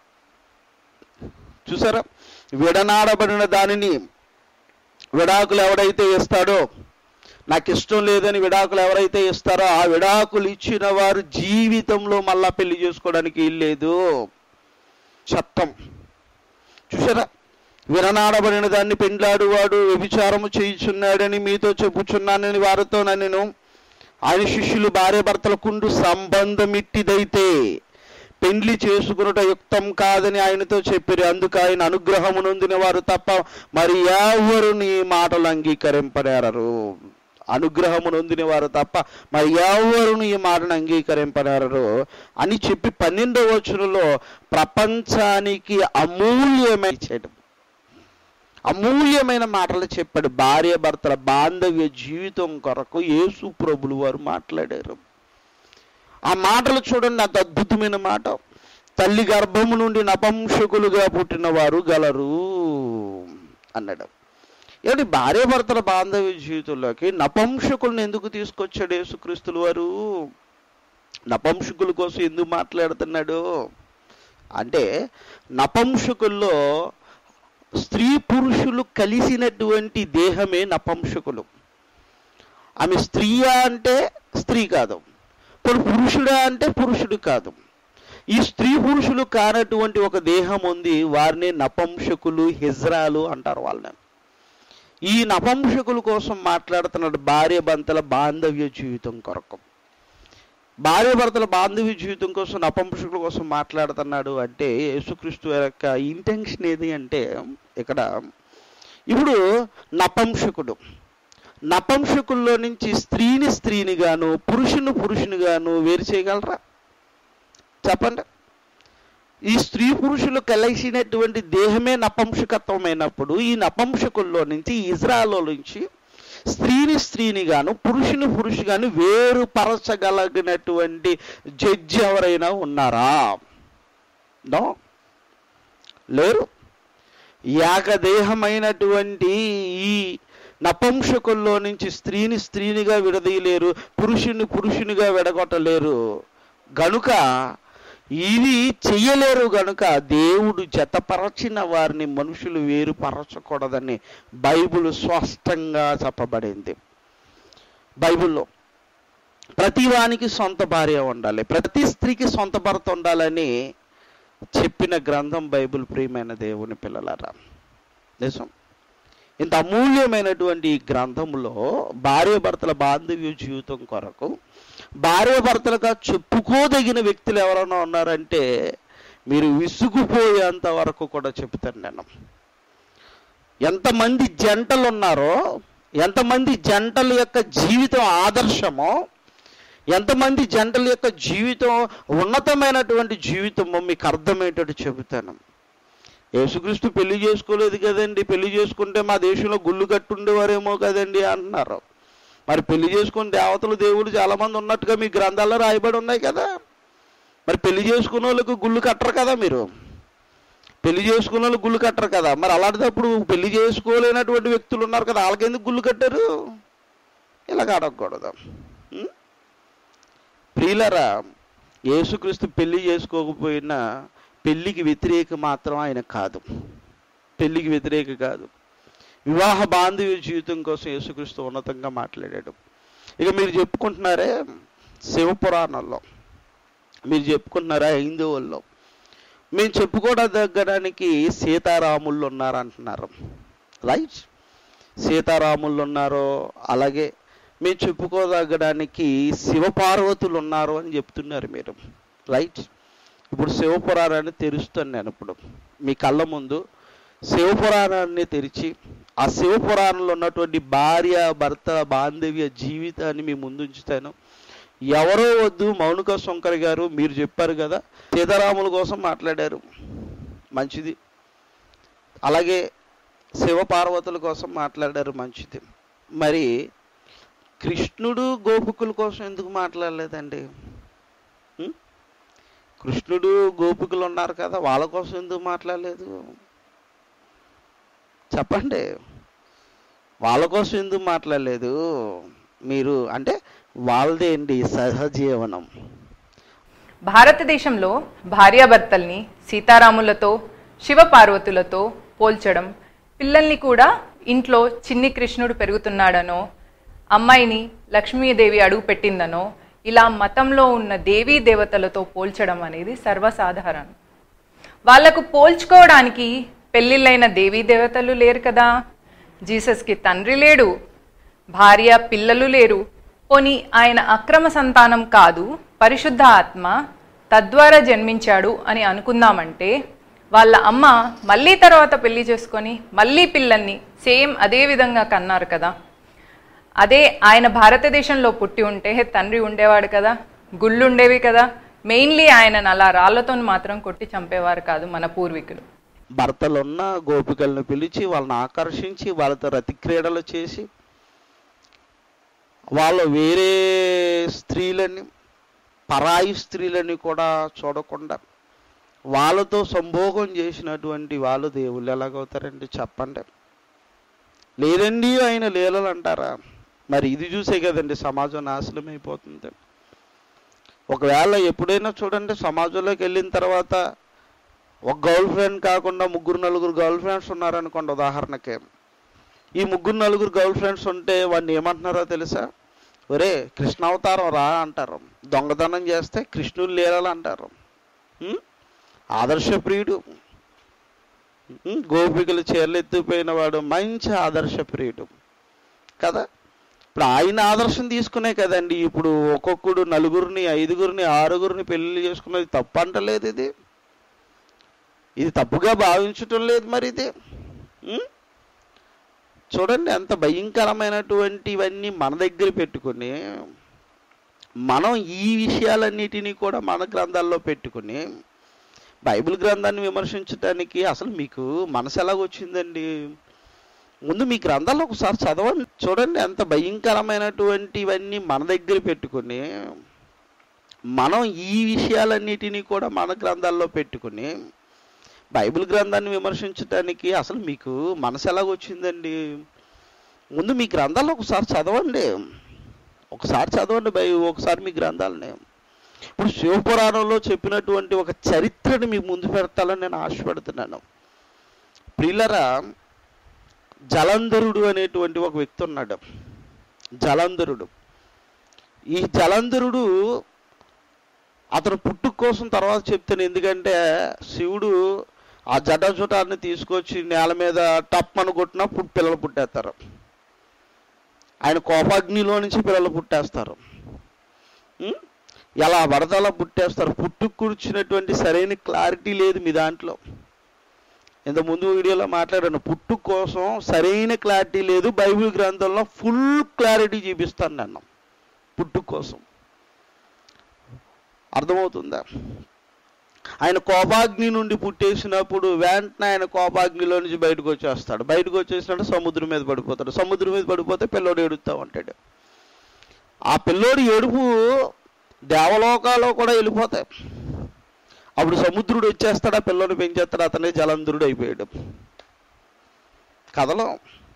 [SPEAKER 1] చూసారా విడనాడబడిన దానిని విడాకులు ఎవడైతే ఇస్తాడో నాకు ఇష్టం లేదని విడాకులు ఎవరైతే ఇస్తారో ఆ విడాకులు ఇచ్చిన వారు జీవితంలో మళ్ళా పెళ్లి చేసుకోవడానికి లేదు చట్టం చూసారా విననాడబడిన దాన్ని పెండ్లాడువాడు వ్యభిచారము చేయుచున్నాడని మీతో చెప్పుచున్నానని వారితో నేను ఆయన శిష్యులు భార్య భర్తలకుండు సంబంధం ఇట్టిదైతే పెండ్లి చేసుకునుట యుక్తం కాదని ఆయనతో చెప్పారు అందుకు ఆయన అనుగ్రహము నొందిన వారు తప్ప మరి ఎవరు నీ మాటలు అంగీకరింపనేరరు అనుగ్రహము నొందిన వారు తప్ప మరి ఎవరు నీ మాటను అంగీకరింపనేరరు అని చెప్పి పన్నెండవ వచనంలో ప్రపంచానికి అమూల్యమైన చేయడం అమూల్యమైన మాటలు చెప్పాడు భార్య భర్తల బాంధవ్య జీవితం కొరకు యేసు ప్రభులు వారు మాట్లాడారు ఆ మాటలు చూడండి అంత అద్భుతమైన మాట తల్లి గర్భము నుండి నపంసకులుగా పుట్టిన వారు గలరు అన్నాడు ఏమిటి భార్య భర్తల బాంధవ్య జీవితంలోకి నపంసకులను ఎందుకు తీసుకొచ్చాడు యేసుక్రీస్తులు వారు నపంసకుల కోసం ఎందుకు మాట్లాడుతున్నాడు అంటే నపంసకుల్లో స్త్రీ పురుషులు కలిసినటువంటి దేహమే నపంసకులు ఆమె స్త్రీయా అంటే స్త్రీ కాదు ఇప్పుడు పురుషుడా అంటే పురుషుడు కాదు ఈ స్త్రీ పురుషులు కానటువంటి ఒక దేహం ఉంది వారిని నపంసకులు హిజ్రాలు అంటారు వాళ్ళని ఈ నపంసకుల కోసం మాట్లాడుతున్నాడు భార్య భర్తల బాంధవ్య జీవితం కొరకు భార్య భర్తల బాంధవ్య జీవితం కోసం నపంసకుల కోసం మాట్లాడుతున్నాడు అంటే యేసుక్రీస్తు యొక్క ఇంటెన్షన్ ఏది అంటే ఇక్కడ ఇప్పుడు నపంసకుడు నపంసకుల్లో నుంచి స్త్రీని స్త్రీని గాను పురుషుని పురుషుని గాను వేరు చేయగలరా చెప్పండి ఈ స్త్రీ పురుషులు కలిసినటువంటి దేహమే నపంసకత్వమైనప్పుడు ఈ నపంసకుల్లో నుంచి ఇజ్రాలో నుంచి స్త్రీని స్త్రీని గాను పురుషుని పురుషు గాను వేరుపరచగలిగినటువంటి జడ్జి ఎవరైనా ఉన్నారా నో లేరు ఏకదేహమైనటువంటి ఈ నపంసకుల్లో నుంచి స్త్రీని స్త్రీనిగా విడదీయలేరు పురుషుని పురుషునిగా విడగొట్టలేరు గనుక ఇది చెయ్యలేరు గనుక దేవుడు జతపరచిన వారిని మనుషులు వేరుపరచకూడదని బైబిల్ స్పష్టంగా చెప్పబడింది బైబిల్లో ప్రతి వానికి సొంత భార్య ఉండాలి ప్రతి స్త్రీకి సొంత భర్త ఉండాలని చెప్పిన గ్రంథం బైబిల్ ప్రియమైన దేవుని పిల్లలారా నిజం ఇంత అమూల్యమైనటువంటి ఈ గ్రంథంలో భార్య భర్తల బాంధవ్య జీవితం కొరకు భార్య భర్తలుగా చెప్పుకోదగిన వ్యక్తులు ఎవరైనా ఉన్నారంటే మీరు విసుగుపోయేంత వరకు కూడా చెప్తాను నేను ఎంతమంది జంటలు ఉన్నారో ఎంతమంది జంటల యొక్క జీవితం ఆదర్శమో ఎంతమంది జంటల యొక్క జీవితం ఉన్నతమైనటువంటి జీవితమో మీకు అర్థమయ్యేటట్టు చెబుతాను యేసుక్రీస్తు పెళ్లి చేసుకోలేదు కదండి పెళ్లి చేసుకుంటే మా దేశంలో గుళ్ళు కట్టుండేవారేమో కదండి అంటున్నారు మరి పెళ్లి చేసుకుని దేవతలు దేవుడు చాలామంది ఉన్నట్టుగా మీ గ్రంథాల్లో రాయబడి ఉన్నాయి కదా మరి పెళ్లి చేసుకున్న వాళ్ళకు గుళ్ళు కట్టరు కదా మీరు పెళ్లి చేసుకున్న వాళ్ళు గుళ్ళు కట్టరు కదా మరి అలాంటిదప్పుడు పెళ్లి చేసుకోలేనటువంటి వ్యక్తులు ఉన్నారు కదా వాళ్ళకెందుకు గుళ్ళు కట్టారు ఇలాగ అడగకూడదు ఉం? ప్రియులరా యేసుక్రీస్తు పెళ్లి చేసుకోకపోయినా పెళ్లికి వ్యతిరేక మాత్రం ఆయన కాదు పెళ్లికి వ్యతిరేక కాదు వివాహ బాంధవ్య జీవితం కోసం యేసుక్రీస్తు ఉన్నతంగా మాట్లాడాడు ఇక మీరు చెప్పుకుంటున్నారే శివపురాణంలో మీరు చెప్పుకుంటున్నారా హైందవుల్లో మేము చెప్పుకోదగ్గడానికి సీతారాముళ్ళు ఉన్నారంటున్నారు రైట్ సీతారాముళ్ళు ఉన్నారు అలాగే మేము చెప్పుకోదగ్గడానికి శివపార్వతులు ఉన్నారు అని చెప్తున్నారు మీరు రైట్ ఇప్పుడు శివపురాణాన్ని తెరుస్తాను నేను ఇప్పుడు మీ కళ్ళ ముందు శివపురాణాన్ని తెరిచి ఆ శివపురాణంలో ఉన్నటువంటి భార్య భర్త బాంధవ్య జీవితాన్ని మీ ముందు ఉంచుతాను ఎవరో వద్దు మౌనిక శంకర్ గారు మీరు చెప్పారు కదా సీతారాముల కోసం మాట్లాడారు మంచిది అలాగే శివ పార్వతుల కోసం మాట్లాడారు మంచిది మరి కృష్ణుడు గోపికుల కోసం ఎందుకు మాట్లాడలేదండి ఉం? కృష్ణుడు గోపికలు ఉన్నారు కదా వాళ్ళ కోసం ఎందుకు మాట్లాడలేదు చెప్పండి వాళ్ళ కోసం ఎందుకు మాట్లాడలేదు మీరు అంటే వాళ్ళదేంటి సహజీవనం
[SPEAKER 2] భారతదేశంలో భార్యాభర్తల్ని సీతారాములతో శివపార్వతులతో పోల్చడం పిల్లల్ని కూడా ఇంట్లో చిన్ని కృష్ణుడు పెరుగుతున్నాడనో అమ్మాయిని లక్ష్మీదేవి అడుగు పెట్టిందనో ఇలా మతంలో ఉన్న దేవీ దేవతలతో పోల్చడం అనేది సర్వసాధారణం వాళ్లకు పోల్చుకోవడానికి పెళ్ళిళ్ళైన దేవీ దేవతలు లేరు కదా జీసస్కి తండ్రి లేడు భార్య పిల్లలు లేరు పోని ఆయన అక్రమ సంతానం కాదు పరిశుద్ధ ఆత్మ తద్వారా జన్మించాడు అని అనుకుందామంటే వాళ్ళ అమ్మ మళ్ళీ తర్వాత పెళ్లి చేసుకొని మళ్ళీ పిల్లల్ని సేమ్ అదే విధంగా కన్నారు కదా అదే ఆయన భారతదేశంలో పుట్టి ఉంటే తండ్రి ఉండేవాడు కదా గుళ్ళు ఉండేవి కదా మెయిన్లీ ఆయనను అలా రాళ్లతో మాత్రం కొట్టి చంపేవారు కాదు మన పూర్వీకులు
[SPEAKER 1] భర్తలున్న గోపికలను పిలిచి వాళ్ళని ఆకర్షించి వాళ్ళతో రతి క్రీడలు చేసి వాళ్ళు వేరే స్త్రీలని పరాయి స్త్రీలని కూడా చూడకుండా వాళ్ళతో సంభోగం చేసినటువంటి వాళ్ళు దేవుళ్ళు ఎలాగవుతారండి చెప్పండి లేదండి ఆయన లీలలు అంటారా మరి ఇది చూసే కదండి సమాజం నాశనం అయిపోతుంది ఒకవేళ ఎప్పుడైనా చూడండి సమాజంలోకి వెళ్ళిన తర్వాత ఒక గర్ల్ ఫ్రెండ్ కాకుండా ముగ్గురు నలుగురు గర్ల్ ఫ్రెండ్స్ ఉన్నారనుకోండి ఉదాహరణకి ఈ ముగ్గురు నలుగురు గర్ల్ ఫ్రెండ్స్ ఉంటే వాడిని ఏమంటున్నారో తెలుసా ఒరే కృష్ణావతారం రా అంటారు దొంగతనం చేస్తే కృష్ణుడు లీలలు అంటారు ఉం? ఆదర్శప్రియుడు ఉం? గోపికలు చీరలెత్తిపోయిన వాడు మంచి ఆదర్శప్రియుడు కదా ఇప్పుడు ఆయన ఆదర్శం తీసుకునే కదండి ఇప్పుడు ఒక్కొక్కడు నలుగురిని ఐదుగురిని ఆరుగురిని పెళ్లి చేసుకున్నది తప్పు అంటలేదు ఇది ఇది తప్పుగా భావించటం లేదు మరి ఇది ఉం? చూడండి ఎంత భయంకరమైనటువంటివన్నీ మన దగ్గర పెట్టుకొని మనం ఈ విషయాలన్నిటినీ కూడా మన గ్రంథాల్లో పెట్టుకుని బైబిల్ గ్రంథాన్ని విమర్శించడానికి అసలు మీకు మనసు ఎలాగొచ్చిందండి ముందు మీ గ్రంథాల్లో ఒకసారి చదవండి చూడండి ఎంత భయంకరమైనటువంటివన్నీ మన దగ్గర పెట్టుకుని మనం ఈ విషయాలన్నిటినీ కూడా మన గ్రంథాల్లో పెట్టుకుని బైబిల్ గ్రంథాన్ని విమర్శించడానికి అసలు మీకు మనసు ఎలాగొచ్చిందండి ముందు మీ గ్రంథాల్లో ఒకసారి చదవండి ఒకసారి చదవండి బై ఒకసారి మీ గ్రంథాలని ఇప్పుడు శివపురాణంలో చెప్పినటువంటి ఒక చరిత్రని మీకు ముందు పెడతాలని నేను ఆశపడుతున్నాను ప్రియులరా జలంధరుడు అనేటువంటి ఒక వ్యక్తి ఉన్నాడు జలంధరుడు ఈ జలంధరుడు అతను పుట్టుక కోసం తర్వాత చెప్తాను ఎందుకంటే శివుడు ఆ జటాజుటాన్ని తీసుకొచ్చి నేల మీద టప్పను కొట్టినా పుట్ పిల్లలు పుట్టేస్తారు ఆయన కోపాగ్నిలో నుంచి పిల్లలు పుట్టేస్తారు ఉం? ఎలా పడితే అలా పుట్టేస్తారు పుట్టు కూర్చున్నటువంటి సరైన క్లారిటీ లేదు మీ దాంట్లో ఇంత ముందు వీడియోలో మాట్లాడాను పుట్టు కోసం సరైన క్లారిటీ లేదు బైబిల్ గ్రంథంలో ఫుల్ క్లారిటీ చూపిస్తాను నన్ను పుట్టు కోసం అర్థమవుతుందా ఆయన కోపాగ్ని నుండి పుట్టేసినప్పుడు వెంటనే ఆయన కోపాగ్నిలో నుంచి బయటకు వచ్చేస్తాడు బయటకు వచ్చేసినట్టు సముద్రం మీద పడిపోతాడు సముద్రం మీద పడిపోతే పిల్లోడు ఏడుస్తూ ఉంటాడు ఆ పిల్లోడి ఏడుపు దేవలోకాలో కూడా వెళ్ళిపోతాయి అప్పుడు సముద్రుడు వచ్చేస్తాడు ఆ పిల్లోని పెంచేస్తాడు అతనే జలంధరుడు అయిపోయాడు కథలో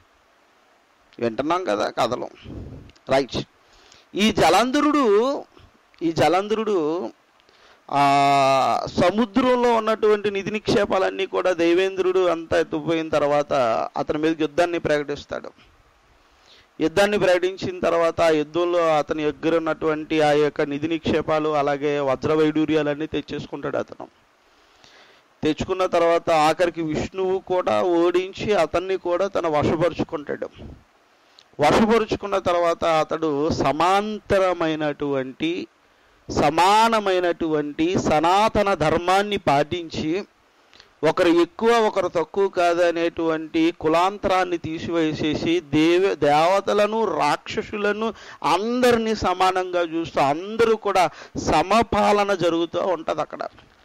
[SPEAKER 1] వింటున్నాం కదా కథలో రైట్ ఈ జలంధరుడు ఈ జలంధరుడు ఆ సముద్రంలో ఉన్నటువంటి నిధి నిక్షేపాలన్నీ కూడా దైవేంద్రుడు అంతా ఎత్తుపోయిన తర్వాత అతని మీద యుద్ధాన్ని ప్రకటిస్తాడు యుద్ధాన్ని ప్రకటించిన తర్వాత ఆ యుద్ధంలో అతని దగ్గర ఉన్నటువంటి ఆ యొక్క నిధి నిక్షేపాలు అలాగే వజ్ర వైడూర్యాలన్నీ తెచ్చేసుకుంటాడు అతను తెచ్చుకున్న తర్వాత ఆఖరికి విష్ణువు కూడా ఓడించి అతన్ని కూడా తన వశపరుచుకుంటాడు వశపరుచుకున్న తర్వాత అతడు సమాంతరమైనటువంటి సమానమైనటువంటి సనాతన ధర్మాన్ని పాటించి ఒకరు ఎక్కువ ఒకరు తక్కువ కాదనేటువంటి కులాంతరాన్ని తీసివేసేసి దేవ దేవతలను రాక్షసులను అందరినీ సమానంగా చూస్తూ అందరూ కూడా సమపాలన జరుగుతూ ఉంటుంది అక్కడ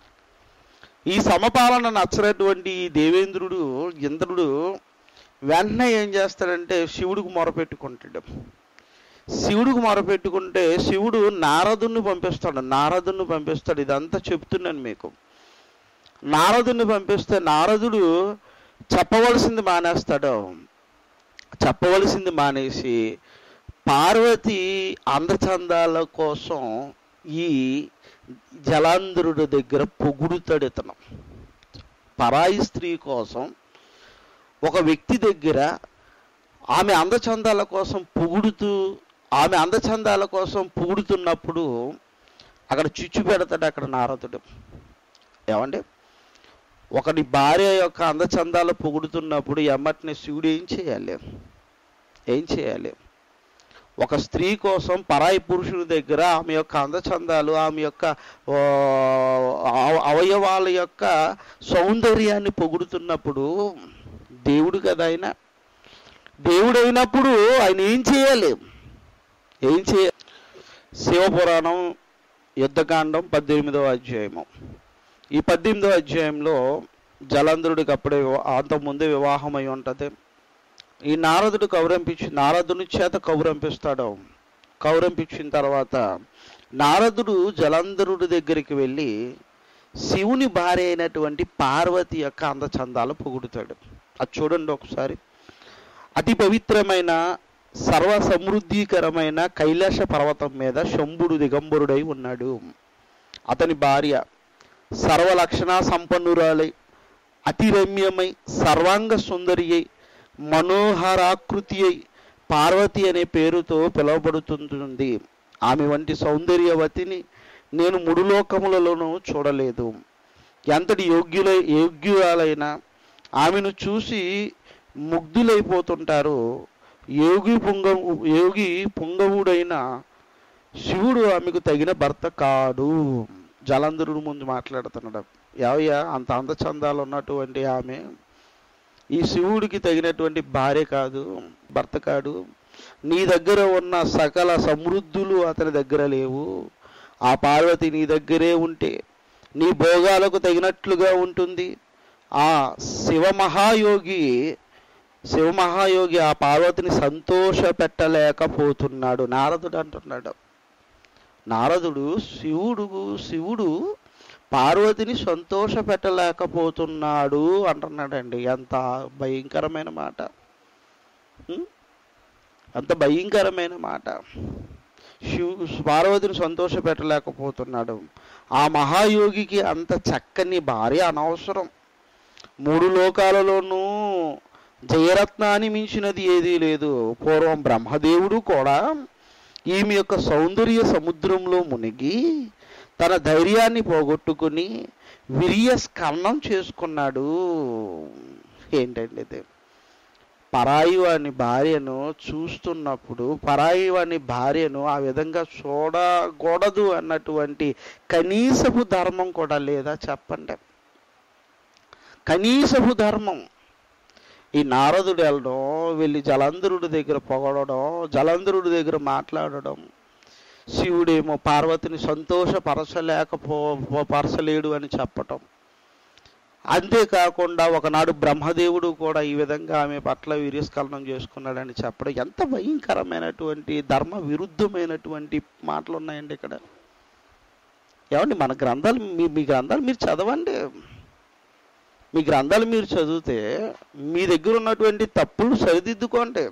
[SPEAKER 1] ఈ సమపాలన నచ్చనటువంటి ఈ దేవేంద్రుడు ఇంద్రుడు వెంటనే ఏం చేస్తాడంటే శివుడికి మొరపెట్టుకుంటాడు శివుడికి మొరపెట్టుకుంటే శివుడు నారదుని పంపిస్తాడు నారదుని పంపిస్తాడు ఇదంతా చెప్తున్నాను మీకు నారదుని పంపిస్తే నారదుడు చెప్పవలసింది మానేస్తాడు చెప్పవలసింది మానేసి పార్వతి అందచందాల కోసం ఈ జలాంధ్రుడి దగ్గర పొగుడుతాడు ఇతను పరాయి స్త్రీ కోసం ఒక వ్యక్తి దగ్గర ఆమె అందచందాల కోసం పొగుడుతూ ఆమె అందచందాల కోసం పొగుడుతున్నప్పుడు అక్కడ చిచ్చు పెడతాడు అక్కడ నారదుడు ఏమండి ఒకటి భార్య యొక్క అందచందాలు పొగుడుతున్నప్పుడు ఎమ్మటిని శివుడు ఏం చేయాలి ఏం చేయాలి ఒక స్త్రీ కోసం పరాయి పురుషుని దగ్గర ఆమె యొక్క అందచందాలు ఆమె యొక్క ఓ, అవ- అవయవాల యొక్క సౌందర్యాన్ని పొగుడుతున్నప్పుడు దేవుడు కదా ఆయన దేవుడు అయినప్పుడు ఆయన ఏం చేయాలి ఏం చేయ శివపురాణం యుద్ధకాండం పద్దెనిమిదవ అధ్యాయము ఈ పద్దెనిమిదవ అధ్యాయంలో జలంధ్రుడికి అప్పుడే వివా- అంతకుముందే వివాహం అయి ఉంటుంది ఈ నారదుడు కౌరంపించి నారదుని చేత కౌరంపిస్తాడు కౌరంపించిన తర్వాత నారదుడు జలంధరుడి దగ్గరికి వెళ్ళి శివుని భార్య అయినటువంటి పార్వతి యొక్క అందచందాలు పొగుడుతాడు అది చూడండి ఒకసారి అతి పవిత్రమైన సర్వ సమృద్ధీకరమైన కైలాస పర్వతం మీద శంభుడు దిగంబరుడై ఉన్నాడు అతని భార్య సర్వ లక్షణ సంపన్నురాలై అతి రమ్యమై సర్వాంగ సుందరి అయి మనోహరాకృతి అయి పార్వతి అనే పేరుతో పిలువబడుతుంది ఆమె వంటి సౌందర్యవతిని నేను మూడు లోకములలోనూ చూడలేదు ఎంతటి యోగ్యుల యోగ్యురాలైన ఆమెను చూసి ముగ్ధులైపోతుంటారు యోగి పుంగ యోగి పుంగవుడైన శివుడు ఆమెకు తగిన భర్త కాడు జలంధరుడు ముందు మాట్లాడుతున్నాడు యావయ్య అంత అందచందాలు ఉన్నటువంటి ఆమె ఈ శివుడికి తగినటువంటి భార్య కాదు భర్త కాడు నీ దగ్గర ఉన్న సకల సమృద్ధులు అతని దగ్గర లేవు ఆ పార్వతి నీ దగ్గరే ఉంటే నీ భోగాలకు తగినట్లుగా ఉంటుంది ఆ శివ మహాయోగి శివ మహాయోగి ఆ పార్వతిని సంతోష పెట్టలేకపోతున్నాడు నారదుడు అంటున్నాడు నారదుడు శివుడు శివుడు పార్వతిని సంతోష పెట్టలేకపోతున్నాడు అంటున్నాడండి ఎంత భయంకరమైన మాట ఉం? అంత భయంకరమైన మాట శివు పార్వతిని సంతోష పెట్టలేకపోతున్నాడు ఆ మహాయోగికి అంత చక్కని భార్య అనవసరం మూడు లోకాలలోనూ జయరత్నాన్ని మించినది ఏదీ లేదు పూర్వం బ్రహ్మదేవుడు కూడా ఈమె యొక్క సౌందర్య సముద్రంలో మునిగి తన ధైర్యాన్ని పోగొట్టుకుని విరియ స్కలనం చేసుకున్నాడు ఏంటండి ఇది పరాయి వాని భార్యను చూస్తున్నప్పుడు పరాయి వాని భార్యను ఆ విధంగా చూడకూడదు అన్నటువంటి కనీసపు ధర్మం కూడా లేదా చెప్పండి కనీసపు ధర్మం ఈ నారదుడు వెళ్ళడం వెళ్ళి జలంధరుడి దగ్గర పొగడడం జలంధరుడి దగ్గర మాట్లాడడం శివుడేమో పార్వతిని సంతోషపరచలేకపో పరచలేడు అని చెప్పటం అంతేకాకుండా ఒకనాడు బ్రహ్మదేవుడు కూడా ఈ విధంగా ఆమె పట్ల వీర్యస్ఖలనం చేసుకున్నాడని చెప్పడం ఎంత భయంకరమైనటువంటి ధర్మ విరుద్ధమైనటువంటి మాటలు ఉన్నాయండి ఇక్కడ ఏమండి మన గ్రంథాలు మీ మీ గ్రంథాలు మీరు చదవండి మీ గ్రంథాలు మీరు చదివితే మీ దగ్గర ఉన్నటువంటి తప్పులు సరిదిద్దుకోండి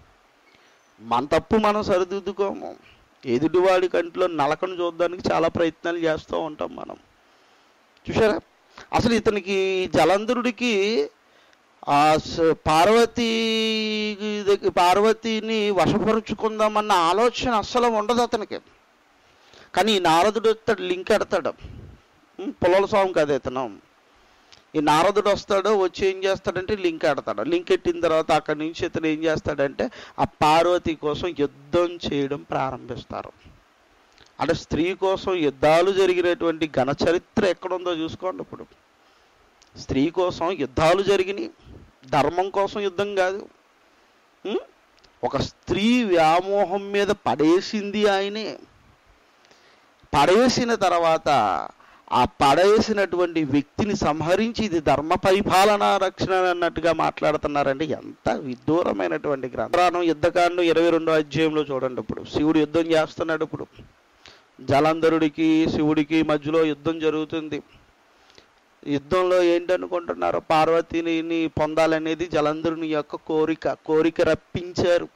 [SPEAKER 1] మన తప్పు మనం సరిదిద్దుకోము ఎదుటివాడి కంటిలో నలకను చూడడానికి చాలా ప్రయత్నాలు చేస్తూ ఉంటాం మనం చూసారా అసలు ఇతనికి జలంధరుడికి ఆ స- పార్వతీ దగ్గ- పార్వతిని వశపరుచుకుందామన్న ఆలోచన అస్సలు ఉండదు అతనికి కానీ ఈ నారదుడు వస్తాడు లింక్ ఎడతాడు ఉం, పుల్లల స్వామి కదా ఇతను ఈ నారదుడు వస్తాడు వచ్చి ఏం చేస్తాడంటే లింక్ ఎడతాడు లింక్ ఎట్టిన తర్వాత అక్కడి నుంచి ఇతను ఏం చేస్తాడంటే ఆ పార్వతి కోసం యుద్ధం చేయడం ప్రారంభిస్తారు అంటే స్త్రీ కోసం యుద్ధాలు జరిగినటువంటి ఘన చరిత్ర ఎక్కడుందో చూసుకోండి ఇప్పుడు స్త్రీ కోసం యుద్ధాలు జరిగినాయి ధర్మం కోసం యుద్ధం కాదు ఉం? ఒక స్త్రీ వ్యామోహం మీద పడేసింది ఆయనే పడేసిన తర్వాత ఆ పడేసినటువంటి వ్యక్తిని సంహరించి ఇది ధర్మ పరిపాలన రక్షణ అన్నట్టుగా మాట్లాడుతున్నారండి ఎంత విదూరమైనటువంటి గ్రంథం యుద్ధకాండం ఇరవై రెండో అధ్యాయంలో చూడండి ఇప్పుడు శివుడు యుద్ధం చేస్తున్నాడు ఇప్పుడు జలంధరుడికి శివుడికి మధ్యలో యుద్ధం జరుగుతుంది యుద్ధంలో ఏంటనుకుంటున్నారు పార్వతిని పొందాలనేది జలంధరుని యొక్క కోరిక కోరిక రప్పించారు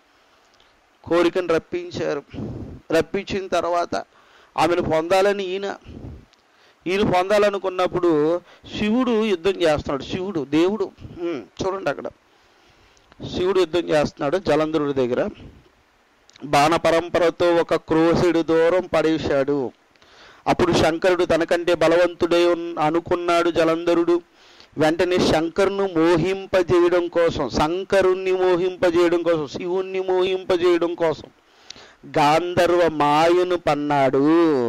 [SPEAKER 1] కోరికను రప్పించారు రప్పించిన తర్వాత ఆమెను పొందాలని ఈయన ఈయన పొందాలనుకున్నప్పుడు శివుడు యుద్ధం చేస్తున్నాడు శివుడు దేవుడు ఉమ్, చూడండి అక్కడ శివుడు యుద్ధం చేస్తున్నాడు జలంధరుడి దగ్గర బాణ పరంపరతో ఒక క్రోశుడు దూరం పడేశాడు అప్పుడు శంకరుడు తనకంటే బలవంతుడై ఉన్- అనుకున్నాడు జలంధరుడు వెంటనే శంకరును మోహింపజేయడం కోసం శంకరుణ్ణి మోహింపజేయడం కోసం శివుణ్ణి మోహింపజేయడం కోసం గాంధర్వ మాయను పన్నాడు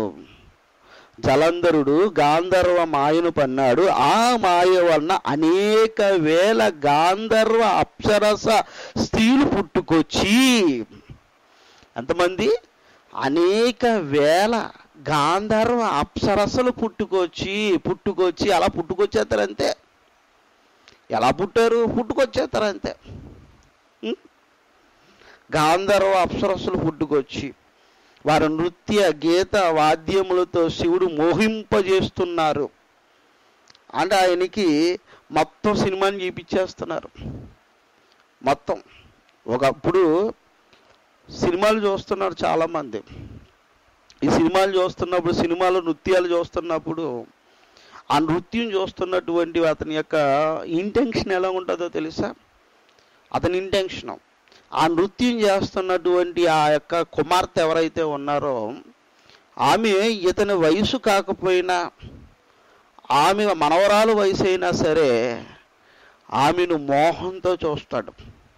[SPEAKER 1] జలంధరుడు గాంధర్వ మాయను పన్నాడు ఆ మాయ వలన అనేక వేల గాంధర్వ అప్సరస స్త్రీలు పుట్టుకొచ్చి ఎంతమంది అనేక వేల గాంధర్వ అప్సరసలు పుట్టుకొచ్చి పుట్టుకొచ్చి అలా పుట్టుకొచ్చేస్తారంతే ఎలా పుట్టారు పుట్టుకొచ్చేస్తారంతే ఉం? గాంధర్వ అప్సరసలు పుట్టుకొచ్చి వారి నృత్య గీత వాద్యములతో శివుడు మోహింపజేస్తున్నారు అంటే ఆయనకి మొత్తం సినిమాని చూపించేస్తున్నారు మొత్తం ఒకప్పుడు సినిమాలు చూస్తున్నారు చాలామంది ఈ సినిమాలు చూస్తున్నప్పుడు సినిమాలో నృత్యాలు చూస్తున్నప్పుడు ఆ నృత్యం చూస్తున్నటువంటి అతని యొక్క ఇంటెన్షన్ ఎలా ఉంటుందో తెలుసా అతని ఇంటెన్షన్ ఆ నృత్యం చేస్తున్నటువంటి ఆ యొక్క కుమార్తె ఎవరైతే ఉన్నారో ఆమె ఇతని వయసు కాకపోయినా ఆమె మనవరాలు వయసు అయినా సరే ఆమెను మోహంతో చూస్తాడు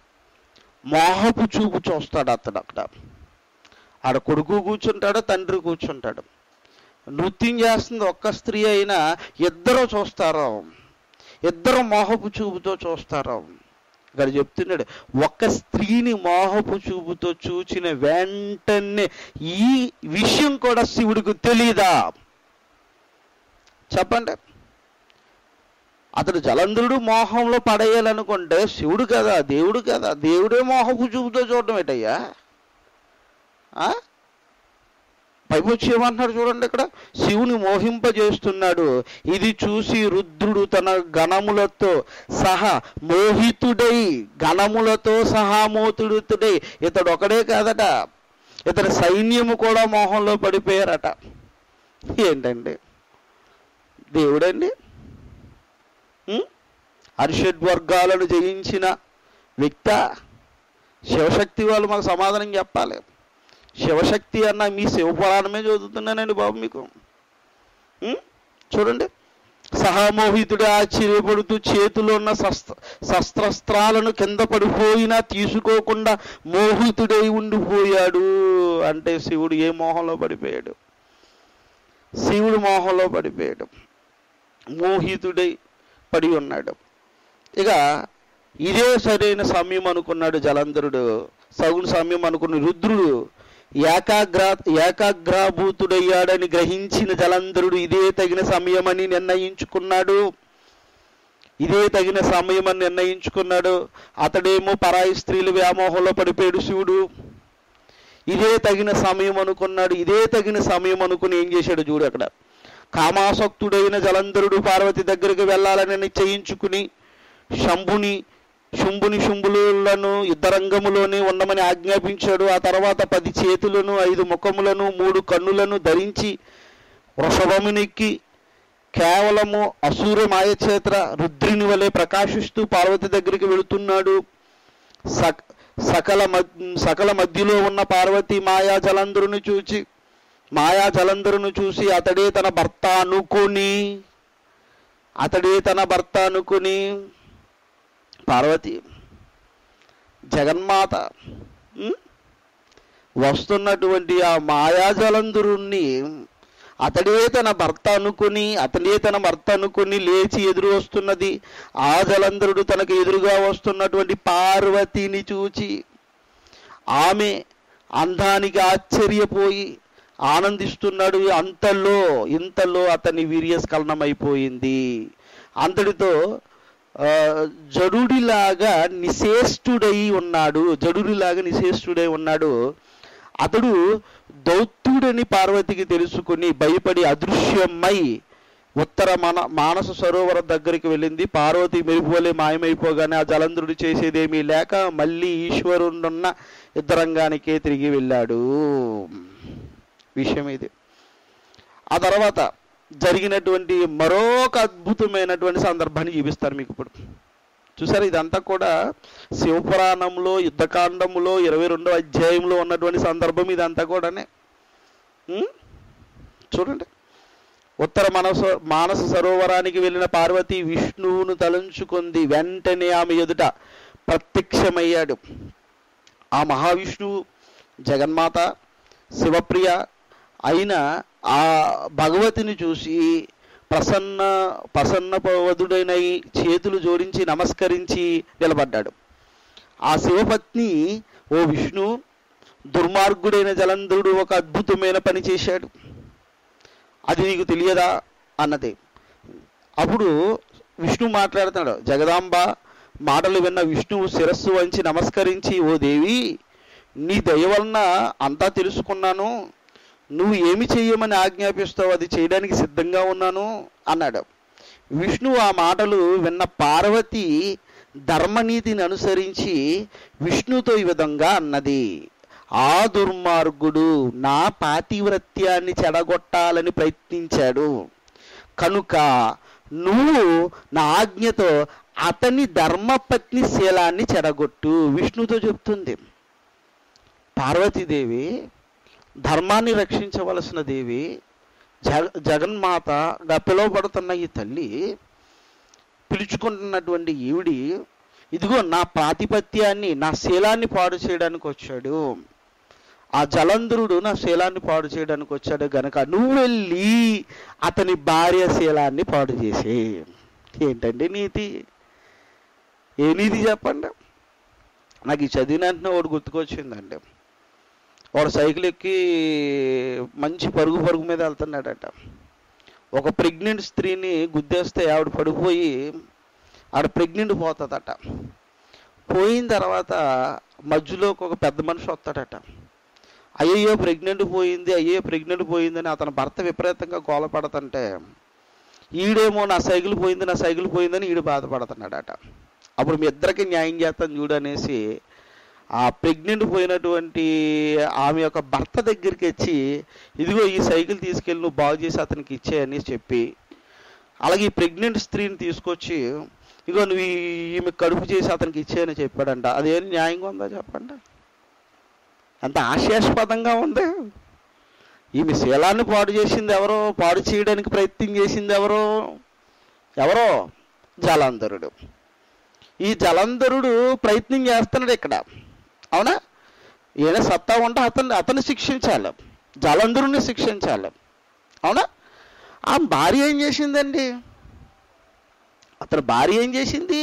[SPEAKER 1] మోహపు చూపు చూస్తాడు అతడు అక్కడ ఆడ కొడుకు కూర్చుంటాడు తండ్రి కూర్చుంటాడు నృత్యం చేస్తుంది ఒక్క స్త్రీ అయినా ఇద్దరు చూస్తారు ఇద్దరు మోహపు చూపుతో చూస్తారు ఇక్కడ చెప్తున్నాడు ఒక్క స్త్రీని మోహపు చూపుతో చూచిన వెంటనే ఈ విషయం కూడా శివుడికి తెలీదా చెప్పండి అతడు జలంధరుడు మోహంలో పడేయాలనుకుంటే శివుడు కదా దేవుడు కదా దేవుడే మోహపు చూపుతో చూడటం ఏంటయ్యా ఆ? పైపొచ్చి ఏమంటున్నాడు చూడండి ఇక్కడ శివుని మోహింపజేస్తున్నాడు ఇది చూసి రుద్రుడు తన గణములతో సహా మోహితుడై గణములతో సహా మోతుడుతుడై ఇతడు ఒకడే కాదట ఇతని సైన్యము కూడా మోహంలో పడిపోయారట ఏంటండి దేవుడండి ఉం? అరిషడ్ వర్గాలను జయించిన వ్యక్త శివశక్తి వాళ్ళు మాకు సమాధానం చెప్పాలి శివశక్తి అన్న మీ శివపురాణమే చదువుతున్నానండి బాబు మీకు ఉం? చూడండి సహామోహితుడు ఆశ్చర్యపడుతూ చేతిలో ఉన్న శస్త్ర శస్త్రస్త్రాలను కింద పడిపోయినా తీసుకోకుండా మోహితుడై ఉండిపోయాడు అంటే శివుడు ఏ మోహంలో పడిపోయాడు శివుడు మోహంలో పడిపోయాడు మోహితుడై పడి ఉన్నాడు ఇక ఇదే సరైన సమయం అనుకున్నాడు జలంధరుడు సగుణ సమయం అనుకున్న రుద్రుడు ఏకాగ్ర ఏకాగ్రాభూతుడయ్యాడని గ్రహించిన జలంధరుడు ఇదే తగిన సమయమని నిర్ణయించుకున్నాడు ఇదే తగిన సమయమని నిర్ణయించుకున్నాడు అతడేమో పరాయి స్త్రీల వ్యామోహంలో పడిపోయాడు శివుడు ఇదే తగిన సమయం అనుకున్నాడు ఇదే తగిన సమయం అనుకుని ఏం చేశాడు చూడు అక్కడ కామాసక్తుడైన జలంధరుడు పార్వతి దగ్గరికి వెళ్ళాలని నిశ్చయించుకుని శంభుని శుంభుని శుంభులను యుద్ధరంగములోనే ఉండమని ఆజ్ఞాపించాడు ఆ తర్వాత పది చేతులను ఐదు ముఖములను మూడు కన్నులను ధరించి వృషభమునెక్కి కేవలము అసూర మాయచేత్ర రుద్రుని వలె ప్రకాశిస్తూ పార్వతి దగ్గరికి వెళుతున్నాడు సక సకల మద్ సకల మధ్యలో ఉన్న పార్వతి మాయా జలంధరుని చూచి మాయా జలంధరుని చూసి అతడే తన భర్త అనుకొని అతడే తన భర్త అనుకొని పార్వతి జగన్మాత ఉం? వస్తున్నటువంటి ఆ మాయాజలంధరుణ్ణి అతడే తన భర్త అనుకుని అతడే తన భర్త అనుకుని లేచి ఎదురు వస్తున్నది ఆ జలంధరుడు తనకు ఎదురుగా వస్తున్నటువంటి పార్వతిని చూచి ఆమె అందానికి ఆశ్చర్యపోయి ఆనందిస్తున్నాడు అంతలో ఇంతలో అతని వీర్యస్ఖలనమైపోయింది అంతటితో ఆ, జడుడిలాగా నిశేష్టుడై ఉన్నాడు జడుడిలాగా నిశేష్టుడై ఉన్నాడు అతడు దౌత్యుడని పార్వతికి తెలుసుకుని భయపడి అదృశ్యమై ఉత్తర మన మానస సరోవరం దగ్గరికి వెళ్ళింది పార్వతి మెరుపువలే మాయమైపోగానే ఆ జలంధ్రుడు చేసేదేమీ లేక మళ్ళీ ఈశ్వరుడున్న యుద్ధరంగానికే తిరిగి వెళ్ళాడు విషయం ఇది ఆ తర్వాత జరిగినటువంటి మరొక అద్భుతమైనటువంటి సందర్భాన్ని చూపిస్తారు మీకు ఇప్పుడు చూసారు ఇదంతా కూడా శివపురాణంలో యుద్ధకాండంలో ఇరవై రెండో అధ్యాయంలో ఉన్నటువంటి సందర్భం ఇదంతా కూడానే ఉం? చూడండి ఉత్తర మనస మానస సరోవరానికి వెళ్ళిన పార్వతి విష్ణువును తలంచుకుంది వెంటనే ఆమె ఎదుట ప్రత్యక్షమయ్యాడు ఆ మహావిష్ణువు జగన్మాత శివప్రియ అయిన ఆ భగవతిని చూసి ప్రసన్న ప్రసన్న వదుడైన చేతులు జోడించి నమస్కరించి నిలబడ్డాడు ఆ శివపత్ని ఓ విష్ణు దుర్మార్గుడైన జలంధరుడు ఒక అద్భుతమైన పని చేశాడు అది నీకు తెలియదా అన్నది అప్పుడు విష్ణు మాట్లాడుతున్నాడు జగదాంబ మాటలు విన్న విష్ణువు శిరస్సు వంచి నమస్కరించి ఓ దేవి నీ దయ వలన అంతా తెలుసుకున్నాను నువ్వు ఏమి చెయ్యమని ఆజ్ఞాపిస్తావు అది చేయడానికి సిద్ధంగా ఉన్నాను అన్నాడు విష్ణువు ఆ మాటలు విన్న పార్వతి ధర్మనీతిని అనుసరించి విష్ణుతో ఈ విధంగా అన్నది ఆ దుర్మార్గుడు నా పాతివ్రత్యాన్ని చెడగొట్టాలని ప్రయత్నించాడు కనుక నువ్వు నా ఆజ్ఞతో అతని ధర్మపత్ని శీలాన్ని చెడగొట్టు విష్ణుతో చెప్తుంది పార్వతీదేవి ధర్మాన్ని రక్షించవలసిన దేవి జగ జగన్మాతగా పిలువబడుతున్న ఈ తల్లి పిలుచుకుంటున్నటువంటి ఈవిడి ఇదిగో నా ప్రాతిపత్యాన్ని నా శీలాన్ని పాడు చేయడానికి వచ్చాడు ఆ జలంధరుడు నా శీలాన్ని పాడు చేయడానికి వచ్చాడు గనక నువ్వు వెళ్ళి అతని భార్య శీలాన్ని పాడు చేసే ఏంటండి నీతి ఏ నీతి చెప్పండి నాకు ఈ చదివిన వెంటనే ఒకటి గుర్తుకొచ్చిందండి వాడు సైకిల్ ఎక్కి మంచి పరుగు పరుగు మీద వెళ్తున్నాడట ఒక ప్రెగ్నెంట్ స్త్రీని గుద్దేస్తే ఆవిడ పడిపోయి ఆవిడ ప్రెగ్నెంట్ పోతుందట పోయిన తర్వాత మధ్యలోకి ఒక పెద్ద మనిషి వస్తాడట అయ్యయ్యో ప్రెగ్నెంట్ పోయింది అయ్యో ప్రెగ్నెంట్ పోయిందని అతని భర్త విపరీతంగా గోల పడుతుంటే ఈడేమో నా సైకిల్ పోయింది నా సైకిల్ పోయిందని ఈడు బాధపడుతున్నాడట అప్పుడు మీ ఇద్దరికి న్యాయం చేస్తాను చూడు అనేసి ఆ ప్రెగ్నెంట్ పోయినటువంటి ఆమె యొక్క భర్త దగ్గరికి వచ్చి ఇదిగో ఈ సైకిల్ తీసుకెళ్ళి నువ్వు బాగు చేసి అతనికి ఇచ్చేయని చెప్పి అలాగే ఈ ప్రెగ్నెంట్ స్త్రీని తీసుకొచ్చి ఇగో నువ్వు ఈ- ఈమె కడుపు చేసి అతనికి ఇచ్చేయని చెప్పాడంట అదేం న్యాయంగా ఉందా చెప్పండి అంత ఆశాస్పదంగా ఉంది ఈమె శీలాన్ని పాడు చేసింది ఎవరో పాడు చేయడానికి ప్రయత్నం చేసింది ఎవరో ఎవరో జలంధరుడు ఈ జలంధరుడు ప్రయత్నం చేస్తున్నాడు ఇక్కడ అవునా ఈయన సత్తా ఉంటే అతన్ని అతన్ని శిక్షించాలి జలంధరుని శిక్షించాలి అవునా ఆ భార్య ఏం చేసిందండి అతని భార్య ఏం చేసింది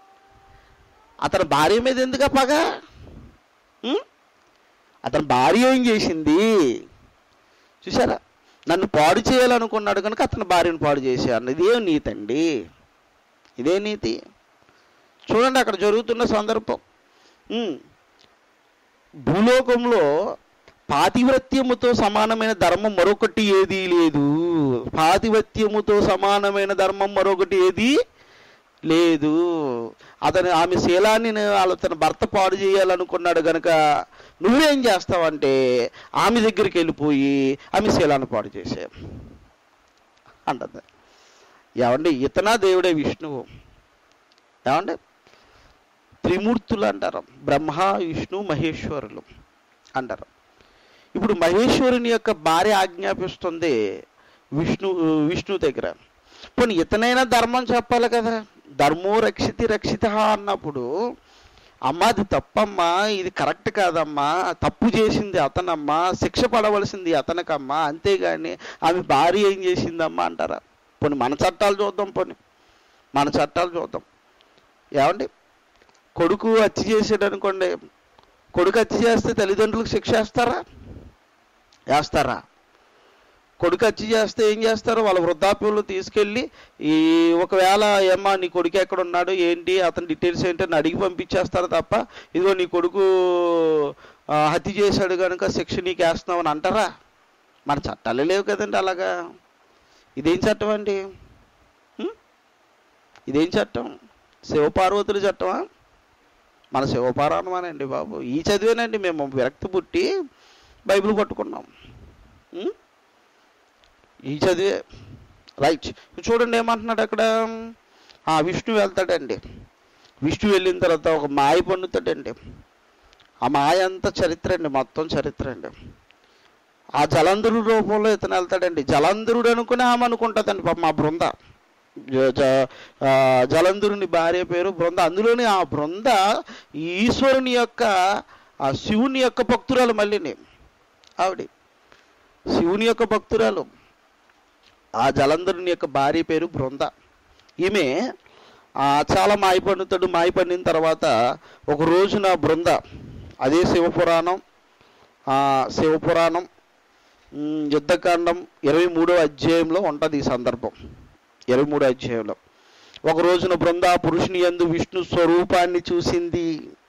[SPEAKER 1] అతని భార్య మీద ఎందుకు ఆ పగ ఉం? అతని భార్య ఏం చేసింది చూసారా నన్ను పాడు చేయాలనుకున్నాడు కనుక అతని భార్యను పాడు చేశాను ఇదే నీతి అండి ఇదే నీతి చూడండి అక్కడ జరుగుతున్న సందర్భం ఉం. భూలోకంలో పాతివ్రత్యముతో సమానమైన ధర్మం మరొకటి ఏదీ లేదు పాతివ్రత్యముతో సమానమైన ధర్మం మరొకటి ఏది లేదు అతను ఆమె శీలాన్ని వాళ్ళ తన భర్త పాడు చేయాలనుకున్నాడు గనక నువ్వేం చేస్తావంటే ఆమె దగ్గరికి వెళ్ళిపోయి ఆమె శీలాన్ని పాడు చేసే అంటుంది ఏమండి ఇతనా దేవుడే విష్ణువు ఏమండి త్రిమూర్తులు అంటారు బ్రహ్మ విష్ణు మహేశ్వరులు అంటారు ఇప్పుడు మహేశ్వరుని యొక్క భార్య ఆజ్ఞాపిస్తుంది విష్ణు విష్ణు దగ్గర పోనీ ఇతనైనా ధర్మం చెప్పాలి కదా ధర్మో రక్షితి రక్షిత అన్నప్పుడు అమ్మా అది తప్పమ్మా ఇది కరెక్ట్ కాదమ్మా తప్పు చేసింది అతనమ్మా శిక్ష పడవలసింది అతనికమ్మా అంతేగాని ఆమె భార్య ఏం చేసిందమ్మా అంటారా పోనీ మన చట్టాలు చూద్దాం పోనీ మన చట్టాలు చూద్దాం ఏమండి కొడుకు హత్య చేసాడు అనుకోండి కొడుకు హత్య చేస్తే తల్లిదండ్రులకు శిక్ష వేస్తారా వేస్తారా కొడుకు హత్య చేస్తే ఏం చేస్తారు వాళ్ళ వృద్ధాప్యంలో తీసుకెళ్ళి ఈ ఒకవేళ ఏమ్మా నీ కొడుకు ఎక్కడ ఉన్నాడు ఏంటి అతని డీటెయిల్స్ ఏంటని అడిగి పంపించేస్తారు తప్ప ఇదిగో నీ కొడుకు ఆ, హత్య చేశాడు కనుక శిక్ష నీకు వేస్తున్నావు అని అంటారా మన చట్టాలే లేవు కదండి అలాగా ఇదేం చట్టం అండి ఉం? ఇదేం చట్టం శివపార్వతుల చట్టమా మన శివపారాయణమేనండి బాబు ఈ చదివేనండి మేము విరక్తి పుట్టి బైబిల్ పట్టుకున్నాం ఉం? ఈ చదివే రైట్ చూడండి ఏమంటున్నాడు అక్కడ ఆ విష్ణు వెళ్తాడండి విష్ణు వెళ్ళిన తర్వాత ఒక మాయ పొందుతాడండి ఆ మాయ అంతా చరిత్ర అండి మొత్తం చరిత్ర అండి ఆ జలంధరుడు రూపంలో ఇతను వెళ్తాడండి జలంధరుడు అనుకుని ఆమె అనుకుంటుందండి పాపం మా బృంద జ- జ- ఆ, జలంధరుని భార్య పేరు బృంద అందులోని ఆ బృంద ఈశ్వరుని యొక్క ఆ శివుని యొక్క భక్తురాలు మళ్ళీని ఆవిడ శివుని యొక్క భక్తురాలు ఆ జలంధరుని యొక్క భార్య పేరు బృంద ఈమె ఆ, చాలా మాయ పండుతాడు మాయ పండిన తర్వాత ఒక రోజున బృంద అదే శివపురాణం ఆ, శివపురాణం ఉమ్, యుద్ధకాండం ఇరవై మూడో అధ్యాయంలో ఉంటుంది ఈ సందర్భం ఇరవై మూడో అధ్యాయంలో ఒక రోజున బృంద ఆ పురుషుని యందు విష్ణు స్వరూపాన్ని చూసింది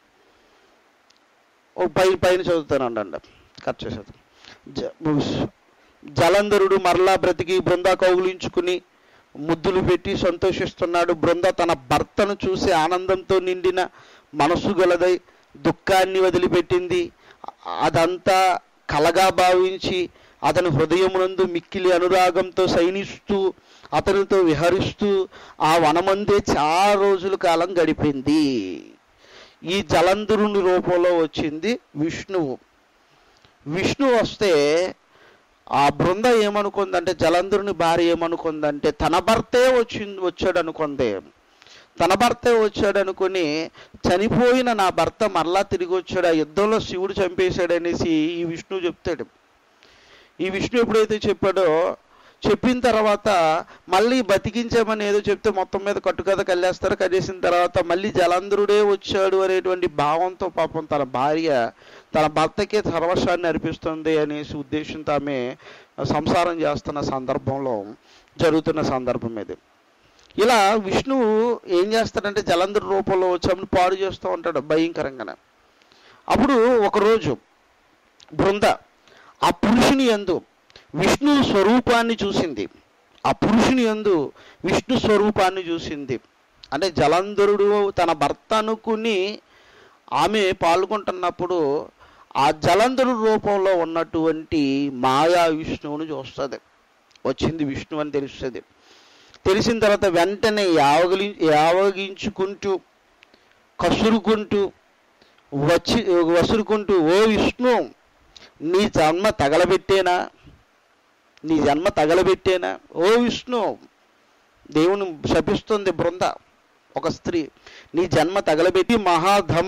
[SPEAKER 1] ఓ పైన పైన చదువుతానండి కట్ చేసేది జ- జలంధరుడు మరలా బ్రతికి బృంద కౌగులించుకుని ముద్దులు పెట్టి సంతోషిస్తున్నాడు బృంద తన భర్తను చూసి ఆనందంతో నిండిన మనసు గలదై దుఃఖాన్ని వదిలిపెట్టింది అదంతా కలగా భావించి అతని హృదయమునందు మిక్కిలి అనురాగంతో సైనిస్తూ అతనితో విహరిస్తూ ఆ వనమందే చాలా రోజుల కాలం గడిపింది ఈ జలంధరుని రూపంలో వచ్చింది విష్ణువు విష్ణు వస్తే ఆ బృంద ఏమనుకుందంటే జలంధరుని భార్య ఏమనుకుందంటే తన భర్తే వచ్చింది వచ్చాడు అనుకుంది తన భర్తే వచ్చాడు అనుకుని చనిపోయిన నా భర్త మరలా తిరిగి వచ్చాడు ఆ యుద్ధంలో శివుడు చంపేశాడు అనేసి ఈ విష్ణు చెప్తాడు ఈ విష్ణు ఎప్పుడైతే చెప్పాడో చెప్పిన తర్వాత మళ్ళీ బతికించామని ఏదో చెప్తే మొత్తం మీద కట్టుకథ కల్లేస్తారు కట్టేసిన తర్వాత మళ్ళీ జలంధరుడే వచ్చాడు అనేటువంటి భావంతో పాపం తన భార్య తన భర్తకే సర్వస్వాన్ని అర్పిస్తుంది అనేసి ఉద్దేశంతో ఆమె సంసారం చేస్తున్న సందర్భంలో జరుగుతున్న సందర్భం ఇది ఇలా విష్ణువు ఏం చేస్తాడంటే జలంధరు రూపంలో వచ్చామని పాడు చేస్తూ ఉంటాడు భయంకరంగానే అప్పుడు ఒకరోజు బృంద ఆ పురుషుని యందు విష్ణు స్వరూపాన్ని చూసింది ఆ పురుషుని యందు విష్ణు స్వరూపాన్ని చూసింది అంటే జలంధరుడు తన భర్త అనుకుని ఆమె పాల్గొంటున్నప్పుడు ఆ జలంధరు రూపంలో ఉన్నటువంటి మాయా విష్ణువుని చూస్తుంది వచ్చింది విష్ణు అని తెలుస్తుంది తెలిసిన తర్వాత వెంటనే యావగలి యావగించుకుంటూ కసురుకుంటూ వచ్చి వసురుకుంటూ ఓ విష్ణు నీ జన్మ తగలబెట్టేనా నీ జన్మ తగలబెట్టేనా ఓ విష్ణు దేవుని శపిస్తుంది బృంద ఒక స్త్రీ నీ జన్మ తగలబెట్టి మహాధమ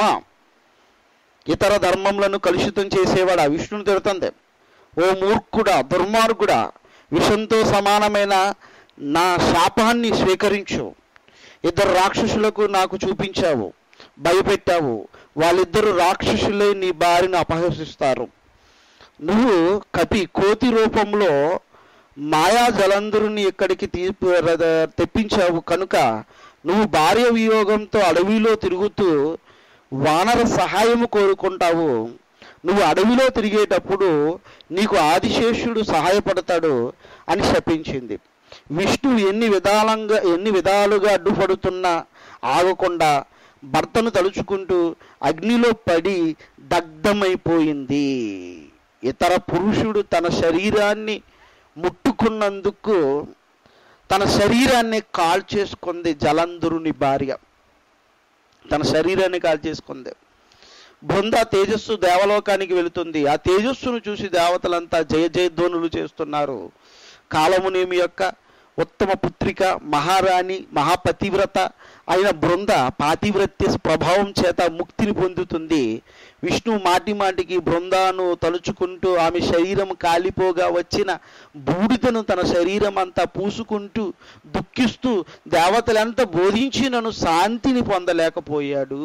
[SPEAKER 1] ఇతర ధర్మములను కలుషితం చేసేవాడు ఆ విష్ణుని తిడుతుంది ఓ మూర్ఖుడా దుర్మార్గుడా విషంతో సమానమైన నా శాపాన్ని స్వీకరించు ఇద్దరు రాక్షసులకు నాకు చూపించావు భయపెట్టావు వాళ్ళిద్దరు రాక్షసులే నీ భార్యను అపహసిస్తారు నువ్వు కపి కోతి రూపంలో మాయా జలంధరుని ఇక్కడికి తీ తెప్పించావు కనుక నువ్వు భార్య వియోగంతో అడవిలో తిరుగుతూ వానర సహాయము కోరుకుంటావు నువ్వు అడవిలో తిరిగేటప్పుడు నీకు ఆదిశేషుడు సహాయపడతాడు అని శపించింది విష్ణు ఎన్ని విధాలంగా ఎన్ని విధాలుగా అడ్డుపడుతున్నా ఆగకుండా భర్తను తలుచుకుంటూ అగ్నిలో పడి దగ్ధమైపోయింది ఇతర పురుషుడు తన శరీరాన్ని ముట్టుకున్నందుకు తన శరీరాన్ని కాల్చేసుకుంది జలంధరుని భార్య తన శరీరాన్ని కాల్చేసుకుంది బృంద తేజస్సు దేవలోకానికి వెళుతుంది ఆ తేజస్సును చూసి దేవతలంతా జయ జయధ్వనులు చేస్తున్నారు కాలమునేమి యొక్క ఉత్తమ పుత్రిక మహారాణి మహాపతివ్రత అయిన బృంద పాతివ్రత్య ప్రభావం చేత ముక్తిని పొందుతుంది విష్ణు మాటి మాటికి బృందాను తలుచుకుంటూ ఆమె శరీరం కాలిపోగా వచ్చిన బూడిదను తన శరీరం అంతా పూసుకుంటూ దుఃఖిస్తూ దేవతలెంత బోధించి నన్ను శాంతిని పొందలేకపోయాడు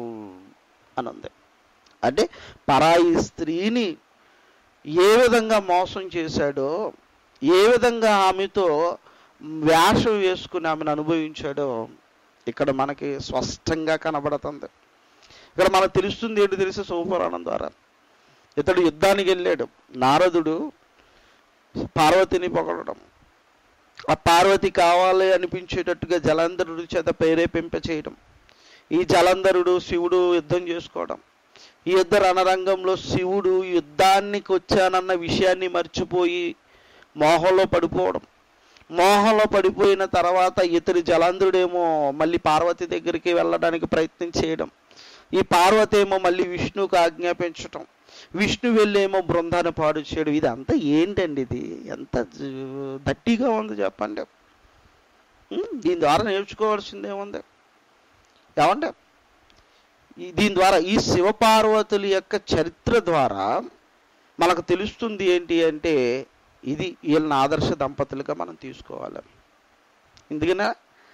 [SPEAKER 1] అనంది అంటే పరాయి స్త్రీని ఏ విధంగా మోసం చేశాడో ఏ విధంగా ఆమెతో వేషం వేసుకుని ఆమెను అనుభవించాడో ఇక్కడ మనకి స్పష్టంగా కనబడుతుంది ఇక్కడ మనకు తెలుస్తుంది ఏంటి తెలిసి శివపురాణం ద్వారా ఇతడు యుద్ధానికి వెళ్ళాడు నారదుడు పార్వతిని పొగడడం ఆ పార్వతి కావాలి అనిపించేటట్టుగా జలంధరుడి చేత ప్రేరేపింప చేయడం ఈ జలంధరుడు శివుడు యుద్ధం చేసుకోవడం ఈ యుద్ధ రణరంగంలో శివుడు యుద్ధానికి వచ్చానన్న విషయాన్ని మర్చిపోయి మోహంలో పడిపోవడం మోహంలో పడిపోయిన తర్వాత ఇతడి జలంధరుడేమో మళ్ళీ పార్వతి దగ్గరికి వెళ్ళడానికి ప్రయత్నం చేయడం ఈ పార్వతి ఏమో మళ్ళీ విష్ణువుకు ఆజ్ఞాపించటం విష్ణు వెళ్ళేమో బృందాన్ని పాడు చేయడం ఇదంతా ఏంటండి ఇది ఎంత జ- దట్టిగా ఉంది చెప్పండి ఉం? దీని ద్వారా నేర్చుకోవాల్సింది ఏముంది ఏమంటే ఈ- దీని ద్వారా ఈ శివపార్వతుల యొక్క చరిత్ర ద్వారా మనకు తెలుస్తుంది ఏంటి అంటే ఇది వీళ్ళని ఆదర్శ దంపతులుగా మనం తీసుకోవాలి ఎందుకన్నా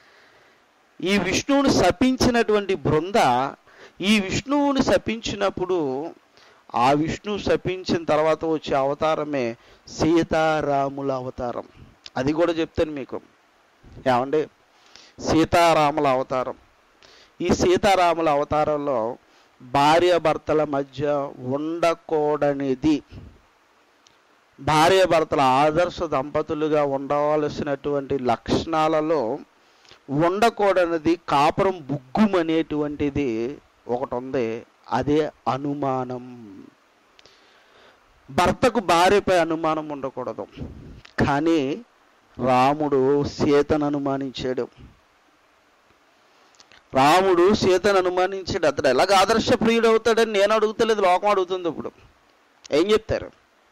[SPEAKER 1] ఈ విష్ణువుని శపించినటువంటి బృంద ఈ విష్ణువుని శపించినప్పుడు ఆ విష్ణువు శపించిన తర్వాత వచ్చే అవతారమే సీతారాముల అవతారం అది కూడా చెప్తాను మీకు ఏమండి సీతారాముల అవతారం ఈ సీతారాముల అవతారంలో భార్యాభర్తల మధ్య ఉండకూడనిది భార్యాభర్తల ఆదర్శ దంపతులుగా ఉండవలసినటువంటి లక్షణాలలో ఉండకూడనిది కాపురం బుగ్గుం అనేటువంటిది ఒకటి ఉంది అదే అనుమానం భర్తకు భార్యపై అనుమానం ఉండకూడదు కానీ రాముడు సీతను అనుమానించాడు రాముడు సీతను అనుమానించాడు అతడు ఎలాగ ఆదర్శ ప్రియుడు అవుతాడని నేను అడుగుతలేదు లోకం అడుగుతుంది ఇప్పుడు ఏం చెప్తారు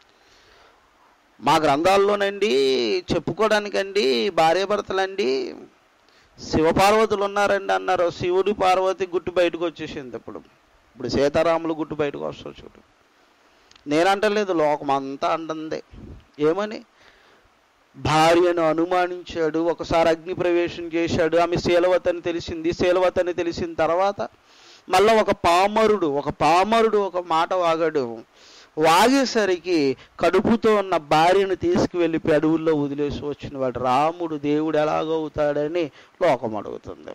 [SPEAKER 1] మా గ్రంథాల్లోనండి చెప్పుకోవడానికండి భార్యాభర్తలండి శివపార్వతులు ఉన్నారండి అన్నారు శివుడి పార్వతి గుట్టు బయటకు వచ్చేసింది ఇప్పుడు ఇప్పుడు సీతారాములు గుట్టు బయటకు వస్తారు చూడు నేనంటలేదు లోకం అంతా అంటుంది ఏమని భార్యను అనుమానించాడు ఒకసారి అగ్ని ప్రవేశం చేశాడు ఆమె శీలవతని తెలిసింది శీలవతని తెలిసిన తర్వాత మళ్ళా ఒక పామరుడు ఒక పామరుడు ఒక మాట వాగాడు వాగేసరికి కడుపుతో ఉన్న భార్యను తీసుకువెళ్ళి అడవుల్లో వదిలేసి వచ్చిన వాడు రాముడు దేవుడు ఎలాగవుతాడని లోకం అడుగుతుంది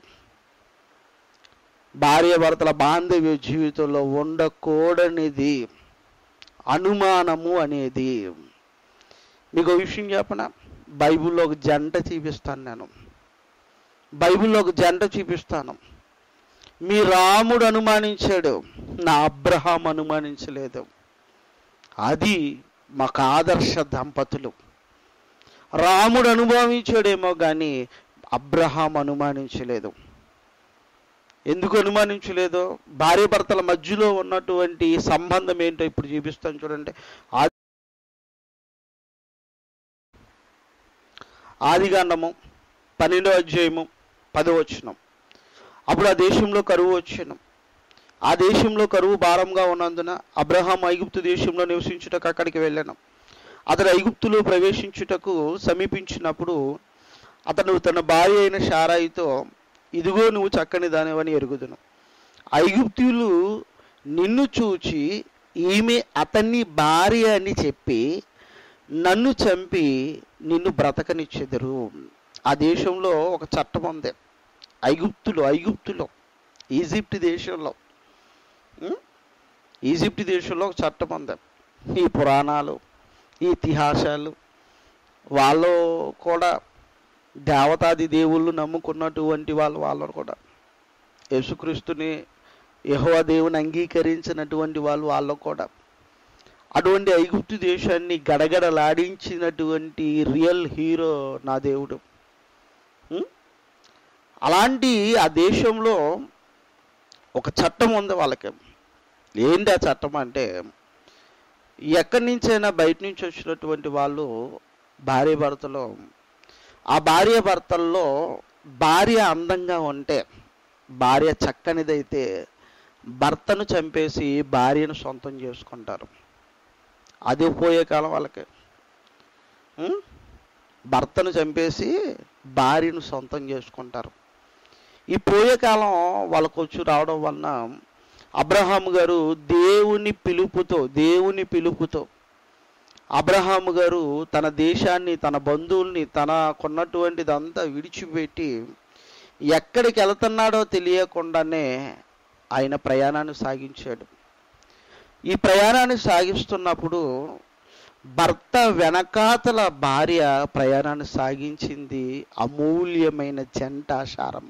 [SPEAKER 1] భార్య భర్తల బాంధవ్య జీవితంలో ఉండకూడనిది అనుమానము అనేది మీకు ఒక విషయం చెప్పనా బైబిల్లో ఒక జంట చూపిస్తాను నేను బైబిల్లో ఒక జంట చూపిస్తాను మీ రాముడు అనుమానించాడు నా అబ్రహాం అనుమానించలేదు అది మాకు ఆదర్శ దంపతులు రాముడు అనుభవించాడేమో కానీ అబ్రహాం అనుమానించలేదు ఎందుకు అనుమానించలేదు భార్య భర్తల మధ్యలో ఉన్నటువంటి సంబంధం ఏంటో ఇప్పుడు చూపిస్తాను చూడండి ఆ- ఆదికాండము పన్నెండో అధ్యాయము పదో వచనం అప్పుడు ఆ దేశంలో కరువు వచ్చాను ఆ దేశంలో కరువు భారంగా ఉన్నందున అబ్రహాం ఐగుప్తు దేశంలో నివసించుటకు అక్కడికి వెళ్ళాను అతడు ఐగుప్తులో ప్రవేశించుటకు సమీపించినప్పుడు అతను తన భార్య అయిన షారాయితో ఇదిగో నువ్వు చక్కని దానివని ఎరుగుదును ఐగుప్తులు నిన్ను చూచి ఈమె అతన్ని భార్య అని చెప్పి నన్ను చంపి నిన్ను బ్రతకనిచ్చెదరు ఆ దేశంలో ఒక చట్టం ఉంది ఐగుప్తులు ఐగుప్తులో ఈజిప్ట్ దేశంలో ఉం? ఈజిప్ట్ దేశంలో ఒక చట్టం ఉంది ఈ పురాణాలు ఈ ఇతిహాసాలు వాళ్ళు కూడా దేవతాది దేవుళ్ళు నమ్ముకున్నటువంటి వాళ్ళు వాళ్ళు కూడా యేసుక్రీస్తుని యెహోవా దేవుని అంగీకరించినటువంటి వాళ్ళు వాళ్ళు కూడా అటువంటి ఐగుప్తు దేశాన్ని గడగడలాడించినటువంటి రియల్ హీరో నా దేవుడు ఉం? అలాంటి ఆ దేశంలో ఒక చట్టం ఉంది వాళ్ళకి ఏంటి ఆ చట్టం అంటే ఎక్కడి నుంచైనా బయట నుంచి వచ్చినటువంటి వాళ్ళు భార్య భర్తలో ఆ భార్య భర్తల్లో భార్య అందంగా ఉంటే భార్య చక్కనిదైతే భర్తను చంపేసి భార్యను సొంతం చేసుకుంటారు అది పోయే కాలం వాళ్ళకి ఉం? భర్తను చంపేసి భార్యను సొంతం చేసుకుంటారు ఈ పోయే కాలం వాళ్ళకు వచ్చి రావడం వలన అబ్రహాం గారు దేవుని పిలుపుతో దేవుని పిలుపుతో అబ్రహాం గారు తన దేశాన్ని తన బంధువుల్ని తనకున్నటువంటిదంతా విడిచిపెట్టి ఎక్కడికి వెళ్తున్నాడో తెలియకుండానే ఆయన ప్రయాణాన్ని సాగించాడు ఈ ప్రయాణాన్ని సాగిస్తున్నప్పుడు భర్త వెనకాతల భార్య ప్రయాణాన్ని సాగించింది అమూల్యమైన జంట శారమ్మ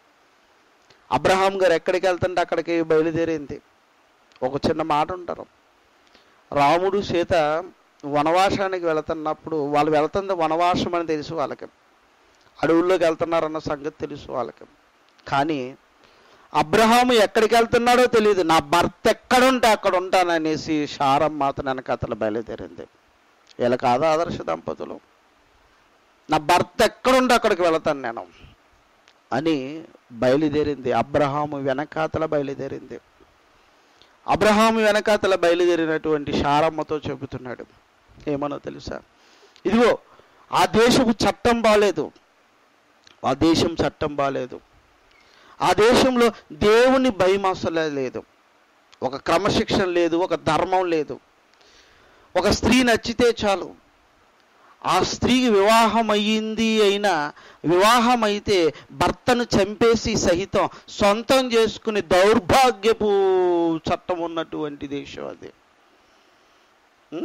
[SPEAKER 1] అబ్రహాం గారు ఎక్కడికి వెళ్తుంటే అక్కడికి బయలుదేరింది ఒక చిన్న మాట ఉంటారు రాముడు సీత వనవాసానికి వెళుతున్నప్పుడు వాళ్ళు వెళ్తుంది వనవాసం అని తెలుసు వాళ్ళకి అడవుల్లోకి వెళ్తున్నారన్న సంగతి తెలుసు వాళ్ళకి కానీ అబ్రహాము ఎక్కడికి వెళ్తున్నాడో తెలియదు నా భర్త ఎక్కడుంటే అక్కడ ఉంటాననేసి శారమ్మ అతని వెనకాతల బయలుదేరింది వీళ్ళకి కాదా ఆదర్శ దంపతులు నా భర్త ఎక్కడుంటే అక్కడికి వెళతాను నేను అని బయలుదేరింది అబ్రహాము వెనకాతల బయలుదేరింది అబ్రహాము వెనకాతల బయలుదేరినటువంటి శారమ్మతో చెబుతున్నాడు ఏమనో తెలుసా ఇదిగో ఆ దేశపు చట్టం బాలేదు ఆ దేశం చట్టం బాలేదు ఆ దేశంలో దేవుని భయం అసలే లేదు ఒక క్రమశిక్షణ లేదు ఒక ధర్మం లేదు ఒక స్త్రీ నచ్చితే చాలు ఆ స్త్రీకి వివాహం అయ్యింది అయినా వివాహం అయితే భర్తను చంపేసి సహితం సొంతం చేసుకుని దౌర్భాగ్యపు చట్టం ఉన్నటువంటి దేశం అది ఉం?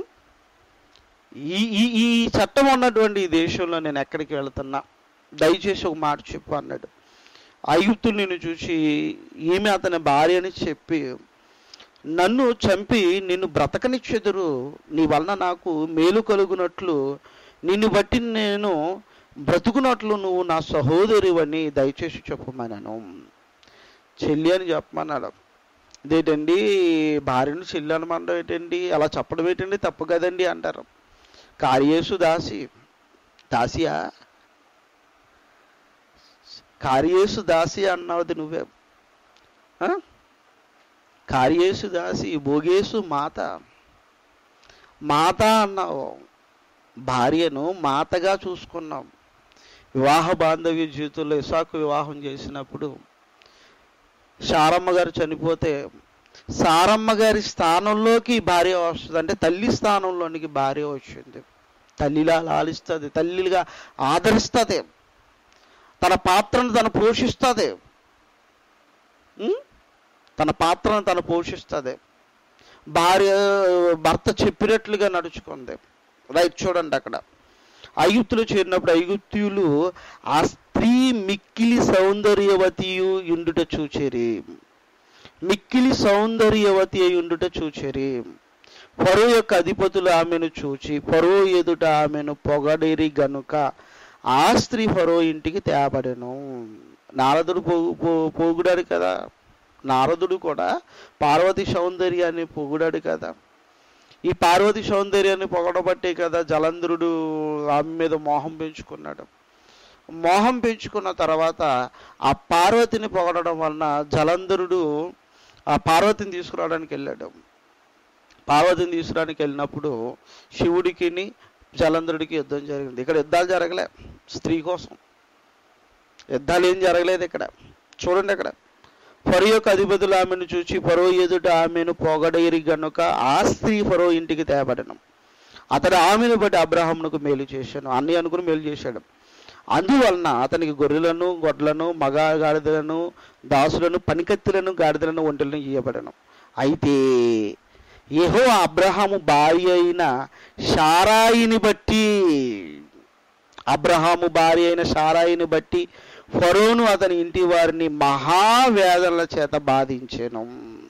[SPEAKER 1] ఈ ఈ ఈ చట్టం ఉన్నటువంటి ఈ దేశంలో నేను ఎక్కడికి వెళ్తున్నా దయచేసి ఒక మాట చెప్పు అన్నాడు ఐగుప్తులు నిన్ను చూసి ఈమె అతని భార్య అని చెప్పి నన్ను చంపి నిన్ను బ్రతకనిచ్చెదురు నీ వలన నాకు మేలు కలుగునట్లు నిన్ను బట్టి నేను బ్రతుకున్నట్లు నువ్వు నా సహోదరివని దయచేసి చెప్పమన్నాను చెల్లి అని చెప్పమన్నాడు ఇదేంటండి భార్యను చెల్లి అనమనడం ఏంటండి అలా చెప్పడం ఏంటండి తప్పు కదండి అంటారు కార్యేసు దాసి దాసియా కార్యేసు దాసి అన్నది నువ్వే ఆ? కార్యేసు దాసి భోగేసు మాత మాత అన్నావు భార్యను మాతగా చూసుకున్నాం వివాహ బాంధవ్య జీవితంలో ఇసాకు వివాహం చేసినప్పుడు శారమ్మ గారు చనిపోతే సారమ్మ గారి స్థానంలోకి భార్య వస్తుంది అంటే తల్లి స్థానంలోనికి భార్య వచ్చింది తల్లిలా లాలిస్తుంది తల్లిగా ఆదరిస్తుంది తన పాత్రను తను పోషిస్తుంది ఉం? తన పాత్రను తను పోషిస్తుంది భార్య భర్త చెప్పినట్లుగా నడుచుకుంది రైట్ చూడండి అక్కడ ఐగుప్తులు చేరినప్పుడు ఐగుప్తులు ఆ స్త్రీ మిక్కిలి సౌందర్యవతియు ఇండుట చూచేరి మిక్కిలి సౌందర్యవతి అయి ఉండుట చూచెరి పరువు యొక్క అధిపతులు ఆమెను చూచి పరువు ఎదుట ఆమెను పొగడిరి గనుక ఆ స్త్రీ ఫరో ఇంటికి తేబడెను నారదుడు పోగు పో- పోగుడాడు కదా నారదుడు కూడా పార్వతి సౌందర్యాన్ని పొగుడాడు కదా ఈ పార్వతి సౌందర్యాన్ని పొగడబట్టే కదా జలంధ్రుడు ఆమె మీద మోహం పెంచుకున్నాడు మోహం పెంచుకున్న తర్వాత ఆ పార్వతిని పొగడడం వలన జలంధరుడు ఆ పార్వతిని తీసుకురావడానికి వెళ్ళాడు పార్వతిని తీసుకురావడానికి వెళ్ళినప్పుడు శివుడికి జలంధరుడికి యుద్ధం జరిగింది ఇక్కడ యుద్ధాలు జరగలే స్త్రీ కోసం యుద్ధాలు ఏం జరగలేదు ఇక్కడ చూడండి ఇక్కడ ఫరో యొక్క అధిపతులు ఆమెను చూచి ఫరో ఎదుట ఆమెను పొగడేరి గనుక ఆ స్త్రీ ఫరో ఇంటికి తేబడను అతడు ఆమెను బట్టి అబ్రహామునకు మేలు చేశాను అన్ని అనుకుని మేలు చేశాడు అందువలన అతనికి గొర్రెలను గొడ్లను మగ గాడిదలను దాసులను పనికత్తులను గాడిదలను ఒంటెలను ఇయ్యబడను అయితే ఏహో అబ్రహాము భార్య అయిన షారాయిని బట్టి అబ్రహాము భార్య అయిన షారాయిని బట్టి ఫరోను అతని ఇంటి వారిని మహావేదనల చేత బాధించెను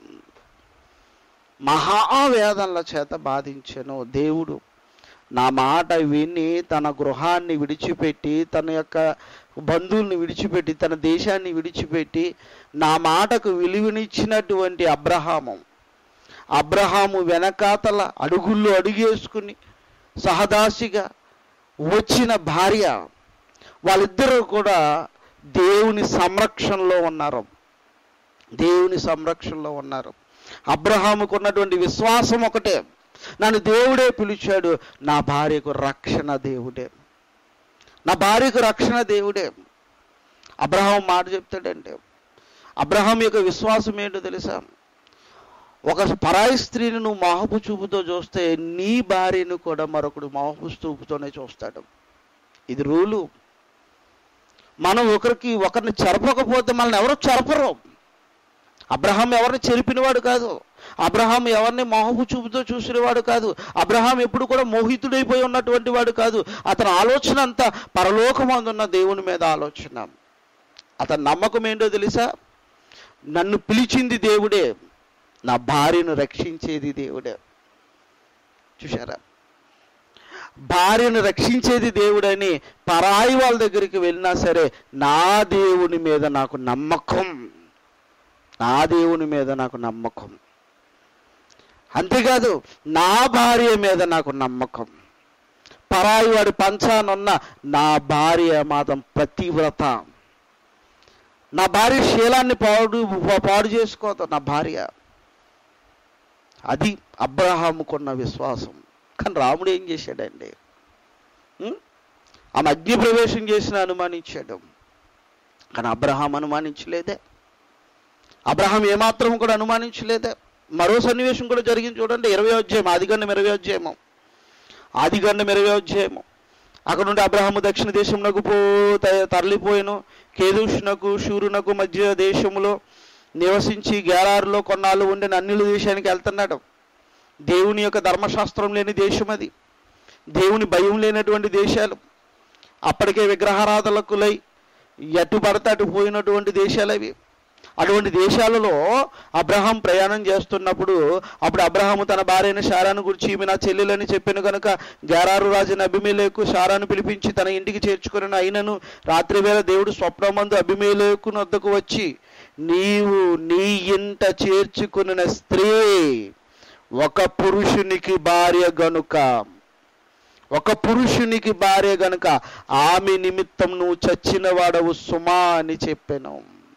[SPEAKER 1] మహావేదనల చేత బాధించెను దేవుడు నా మాట విని తన గృహాన్ని విడిచిపెట్టి తన యొక్క బంధువుల్ని విడిచిపెట్టి తన దేశాన్ని విడిచిపెట్టి నా మాటకు విలువనిచ్చినటువంటి అబ్రహాము అబ్రహాము వెనకాతల అడుగుల్లో అడుగేసుకుని సహదాసిగా వచ్చిన భార్య వాళ్ళిద్దరూ కూడా దేవుని సంరక్షణలో ఉన్నారు దేవుని సంరక్షణలో ఉన్నారు అబ్రహాముకు ఉన్నటువంటి విశ్వాసం ఒకటే నన్ను దేవుడే పిలిచాడు నా భార్యకు రక్షణ దేవుడే నా భార్యకు రక్షణ దేవుడే అబ్రహాం మాట చెప్తాడంటే అబ్రహాం యొక్క విశ్వాసం ఏంటో తెలుసా ఒక పరాయి స్త్రీని నువ్వు మోహపు చూపుతో చూస్తే నీ భార్యను కూడా మరొకడు మోహపు చూపుతోనే చూస్తాడు ఇది రూలు మనం ఒకరికి ఒకరిని చెరపకపోతే మనల్ని ఎవరు చెరపరు అబ్రహాం ఎవరిని చెరిపినవాడు కాదు అబ్రహాం ఎవరిని మోహపు చూపుతో చూసినవాడు కాదు అబ్రహాం ఎప్పుడు కూడా మోహితుడైపోయి ఉన్నటువంటి వాడు కాదు అతని ఆలోచన అంతా పరలోకమందున్న దేవుని మీద ఆలోచన అతని నమ్మకం ఏంటో తెలుసా నన్ను పిలిచింది దేవుడే నా భార్యను రక్షించేది దేవుడే చూశారా భార్యను రక్షించేది దేవుడని పరాయి వాళ్ళ దగ్గరికి వెళ్ళినా సరే నా దేవుని మీద నాకు నమ్మకం నా దేవుని మీద నాకు నమ్మకం అంతేకాదు నా భార్య మీద నాకు నమ్మకం పరాయి వాడి పంచానున్న నా భార్య మాత్రం ప్రతివ్రత నా భార్య శీలాన్ని పాడు పాడు చేసుకోదు నా భార్య అది అబ్రహాముకున్న విశ్వాసం కానీ రాముడు ఏం చేశాడండి ఉం? ఆమె అగ్ని ప్రవేశం చేసిన అనుమానించాడు కానీ అబ్రహాం అనుమానించలేదే అబ్రహాం ఏమాత్రం కూడా అనుమానించలేదే మరో సన్నివేశం కూడా జరిగింది చూడండి ఇరవై అధ్యాయం ఆదిగండం ఇరవై అధ్యాయము ఆదిగండం ఇరవై అధ్యాయము అక్కడ నుండి అబ్రహాము దక్షిణ దేశంనకు పో త- తరలిపోయిను కేదుషునకు షూరునకు మధ్య దేశములో నివసించి గేరారులో కొన్నాళ్ళు ఉండిన అన్యుల దేశానికి వెళ్తున్నాడు దేవుని యొక్క ధర్మశాస్త్రం లేని దేశం అది దేవుని భయం లేనటువంటి దేశాలు అప్పటికే విగ్రహారాధకులై ఎటు పడితే అటు పోయినటువంటి దేశాలు అవి అటువంటి దేశాలలో అబ్రహాం ప్రయాణం చేస్తున్నప్పుడు అప్పుడు అబ్రహాము తన భార్యైన షారాను గురించి ఈమె నా చెల్లెలని చెప్పాను కనుక గేరారు రాజుని అభిమేలేకు షారాను పిలిపించి తన ఇంటికి చేర్చుకుని అయినను రాత్రి వేళ దేవుడు స్వప్నమందు అభిమేలేకు వద్దకు వచ్చి నీవు నీ ఇంట చేర్చుకున్న స్త్రీ ఒక పురుషునికి భార్య గనుక ఒక పురుషునికి భార్య గనుక ఆమె నిమిత్తం నువ్వు చచ్చిన వాడవు సుమా అని చెప్పాను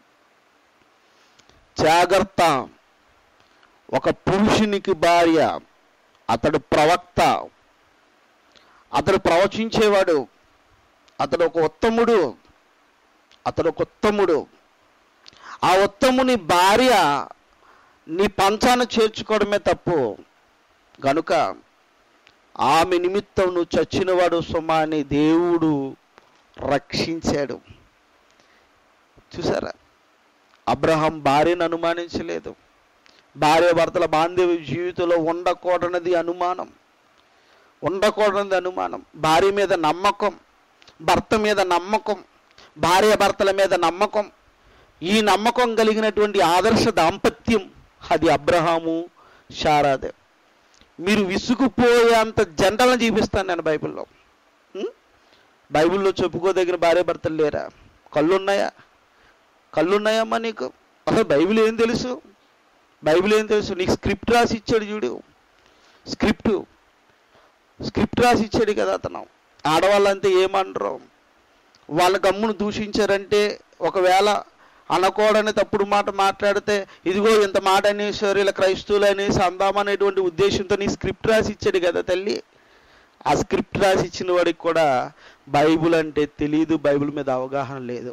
[SPEAKER 1] జాగ్రత్త ఒక పురుషునికి భార్య అతడు ప్రవక్త అతడు ప్రవచించేవాడు అతడు ఒక ఉత్తముడు అతడు ఒక ఉత్తముడు ఆ ఉత్తముని భార్య నీ పంచాన చేర్చుకోవడమే తప్పు గనుక ఆమె నిమిత్తం నువ్వు చచ్చినవాడు సుమా అని దేవుడు రక్షించాడు చూసారా అబ్రహాం భార్యను అనుమానించలేదు భార్య భర్తల బాంధవ్య జీవితంలో ఉండకూడనది అనుమానం ఉండకూడనిది అనుమానం భార్య మీద నమ్మకం భర్త మీద నమ్మకం భార్య భర్తల మీద నమ్మకం ఈ నమ్మకం కలిగినటువంటి ఆదర్శ దాంపత్యం అది అబ్రహాము శారాదే మీరు విసుగుపోయేంత జంటలను చూపిస్తాను నేను బైబిల్లో ఉం? బైబిల్లో చెప్పుకోదగిన భార్య భర్తలు లేరా కళ్ళున్నాయా కళ్ళున్నాయమ్మా నీకు అసలు బైబిల్ ఏం తెలుసు బైబిల్ ఏం తెలుసు నీకు స్క్రిప్ట్ రాసి ఇచ్చాడు చూడు స్క్రిప్ట్ స్క్రిప్ట్ రాసి ఇచ్చాడు కదా అతను ఆడవాళ్ళంతా ఏమనరు వాళ్ళ గమ్మును దూషించారంటే ఒకవేళ అనకూడని తప్పుడు మాట మాట్లాడితే ఇదిగో ఇంత మాట అనేసారు ఇలా క్రైస్తవులు అనేసి అందామనేటువంటి ఉద్దేశంతో నీ స్క్రిప్ట్ రాసి ఇచ్చాడు కదా తల్లి ఆ స్క్రిప్ట్ రాసి ఇచ్చిన వాడికి కూడా బైబుల్ అంటే తెలియదు బైబిల్ మీద అవగాహన లేదు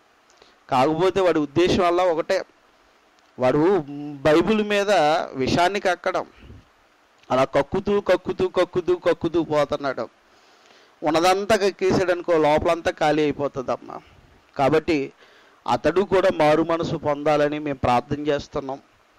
[SPEAKER 1] కాకపోతే వాడి ఉద్దేశం వల్ల ఒకటే వాడు బైబిల్ మీద విషాన్ని కక్కడం అలా కక్కుతూ కక్కుతూ కక్కుతూ కక్కుతూ పోతున్నాడు ఉన్నదంతా కక్కేసాడు అనుకో లోపలంతా ఖాళీ అయిపోతుందమ్మా కాబట్టి అతడు కూడా మారు మనసు పొందాలని మేము ప్రార్థన చేస్తున్నాం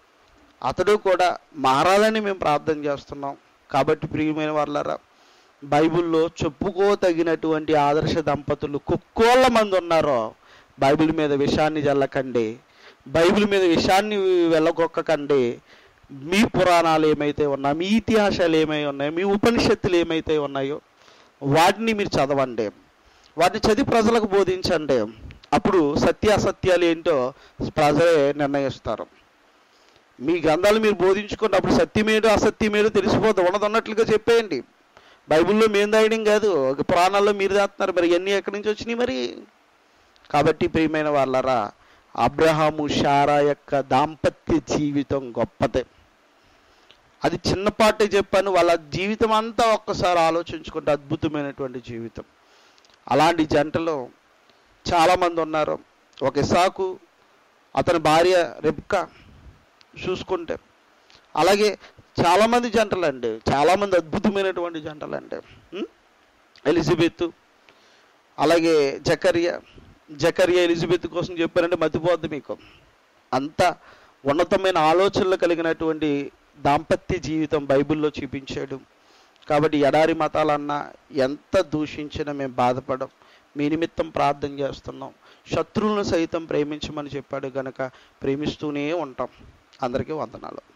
[SPEAKER 1] అతడు కూడా మారాలని మేము ప్రార్థన చేస్తున్నాం కాబట్టి ప్రియమైన వాళ్ళరా బైబిల్లో చెప్పుకోతగినటువంటి ఆదర్శ దంపతులు కుక్కోళ్ళ మంది ఉన్నారో బైబిల్ మీద విషాన్ని జల్లకండి బైబిల్ మీద విషాన్ని వెళ్ళగొక్కకండి మీ పురాణాలు ఏమైతే ఉన్నాయో మీ ఇతిహాసాలు ఏమై ఉన్నాయో మీ ఉపనిషత్తులు ఏమైతే ఉన్నాయో వాటిని మీరు చదవండి వాటిని చదివి ప్రజలకు బోధించండి అప్పుడు సత్య అసత్యాలు ఏంటో ప్రజలే నిర్ణయిస్తారు మీ గ్రంథాలు మీరు బోధించుకోండి అప్పుడు సత్యమేడు అసత్యమేడు తెలిసిపోతుంది ఉన్నది ఉన్నట్లుగా చెప్పేయండి బైబిల్లో మేము దాయడం కాదు ఒక పురాణాల్లో మీరు దాస్తున్నారు మరి ఇవన్నీ ఎక్కడి నుంచి వచ్చినాయి మరి కాబట్టి ప్రియమైన వాళ్ళరా అబ్రహాము షారా యొక్క దాంపత్య జీవితం గొప్పదే అది చిన్నపాటే చెప్పాను వాళ్ళ జీవితం అంతా ఒక్కసారి ఆలోచించుకుంటే అద్భుతమైనటువంటి జీవితం అలాంటి జంటలో చాలామంది ఉన్నారు ఒక ఇసాకు అతని భార్య రెబ్కా చూసుకుంటే అలాగే చాలామంది జంటలు అండి చాలామంది అద్భుతమైనటువంటి జంటలు అండి ఉం? ఎలిజబెత్ అలాగే జకరియా జకరియా ఎలిజబెత్ కోసం చెప్పారంటే మతిపోద్ది మీకు అంత ఉన్నతమైన ఆలోచనలు కలిగినటువంటి దాంపత్య జీవితం బైబిల్లో చూపించాడు కాబట్టి ఎడారి మతాలన్నా ఎంత దూషించినా మేము బాధపడం మీ నిమిత్తం ప్రార్థన చేస్తున్నాం శత్రువులను సైతం ప్రేమించమని చెప్పాడు కనుక ప్రేమిస్తూనే ఉంటాం అందరికీ వందనాలు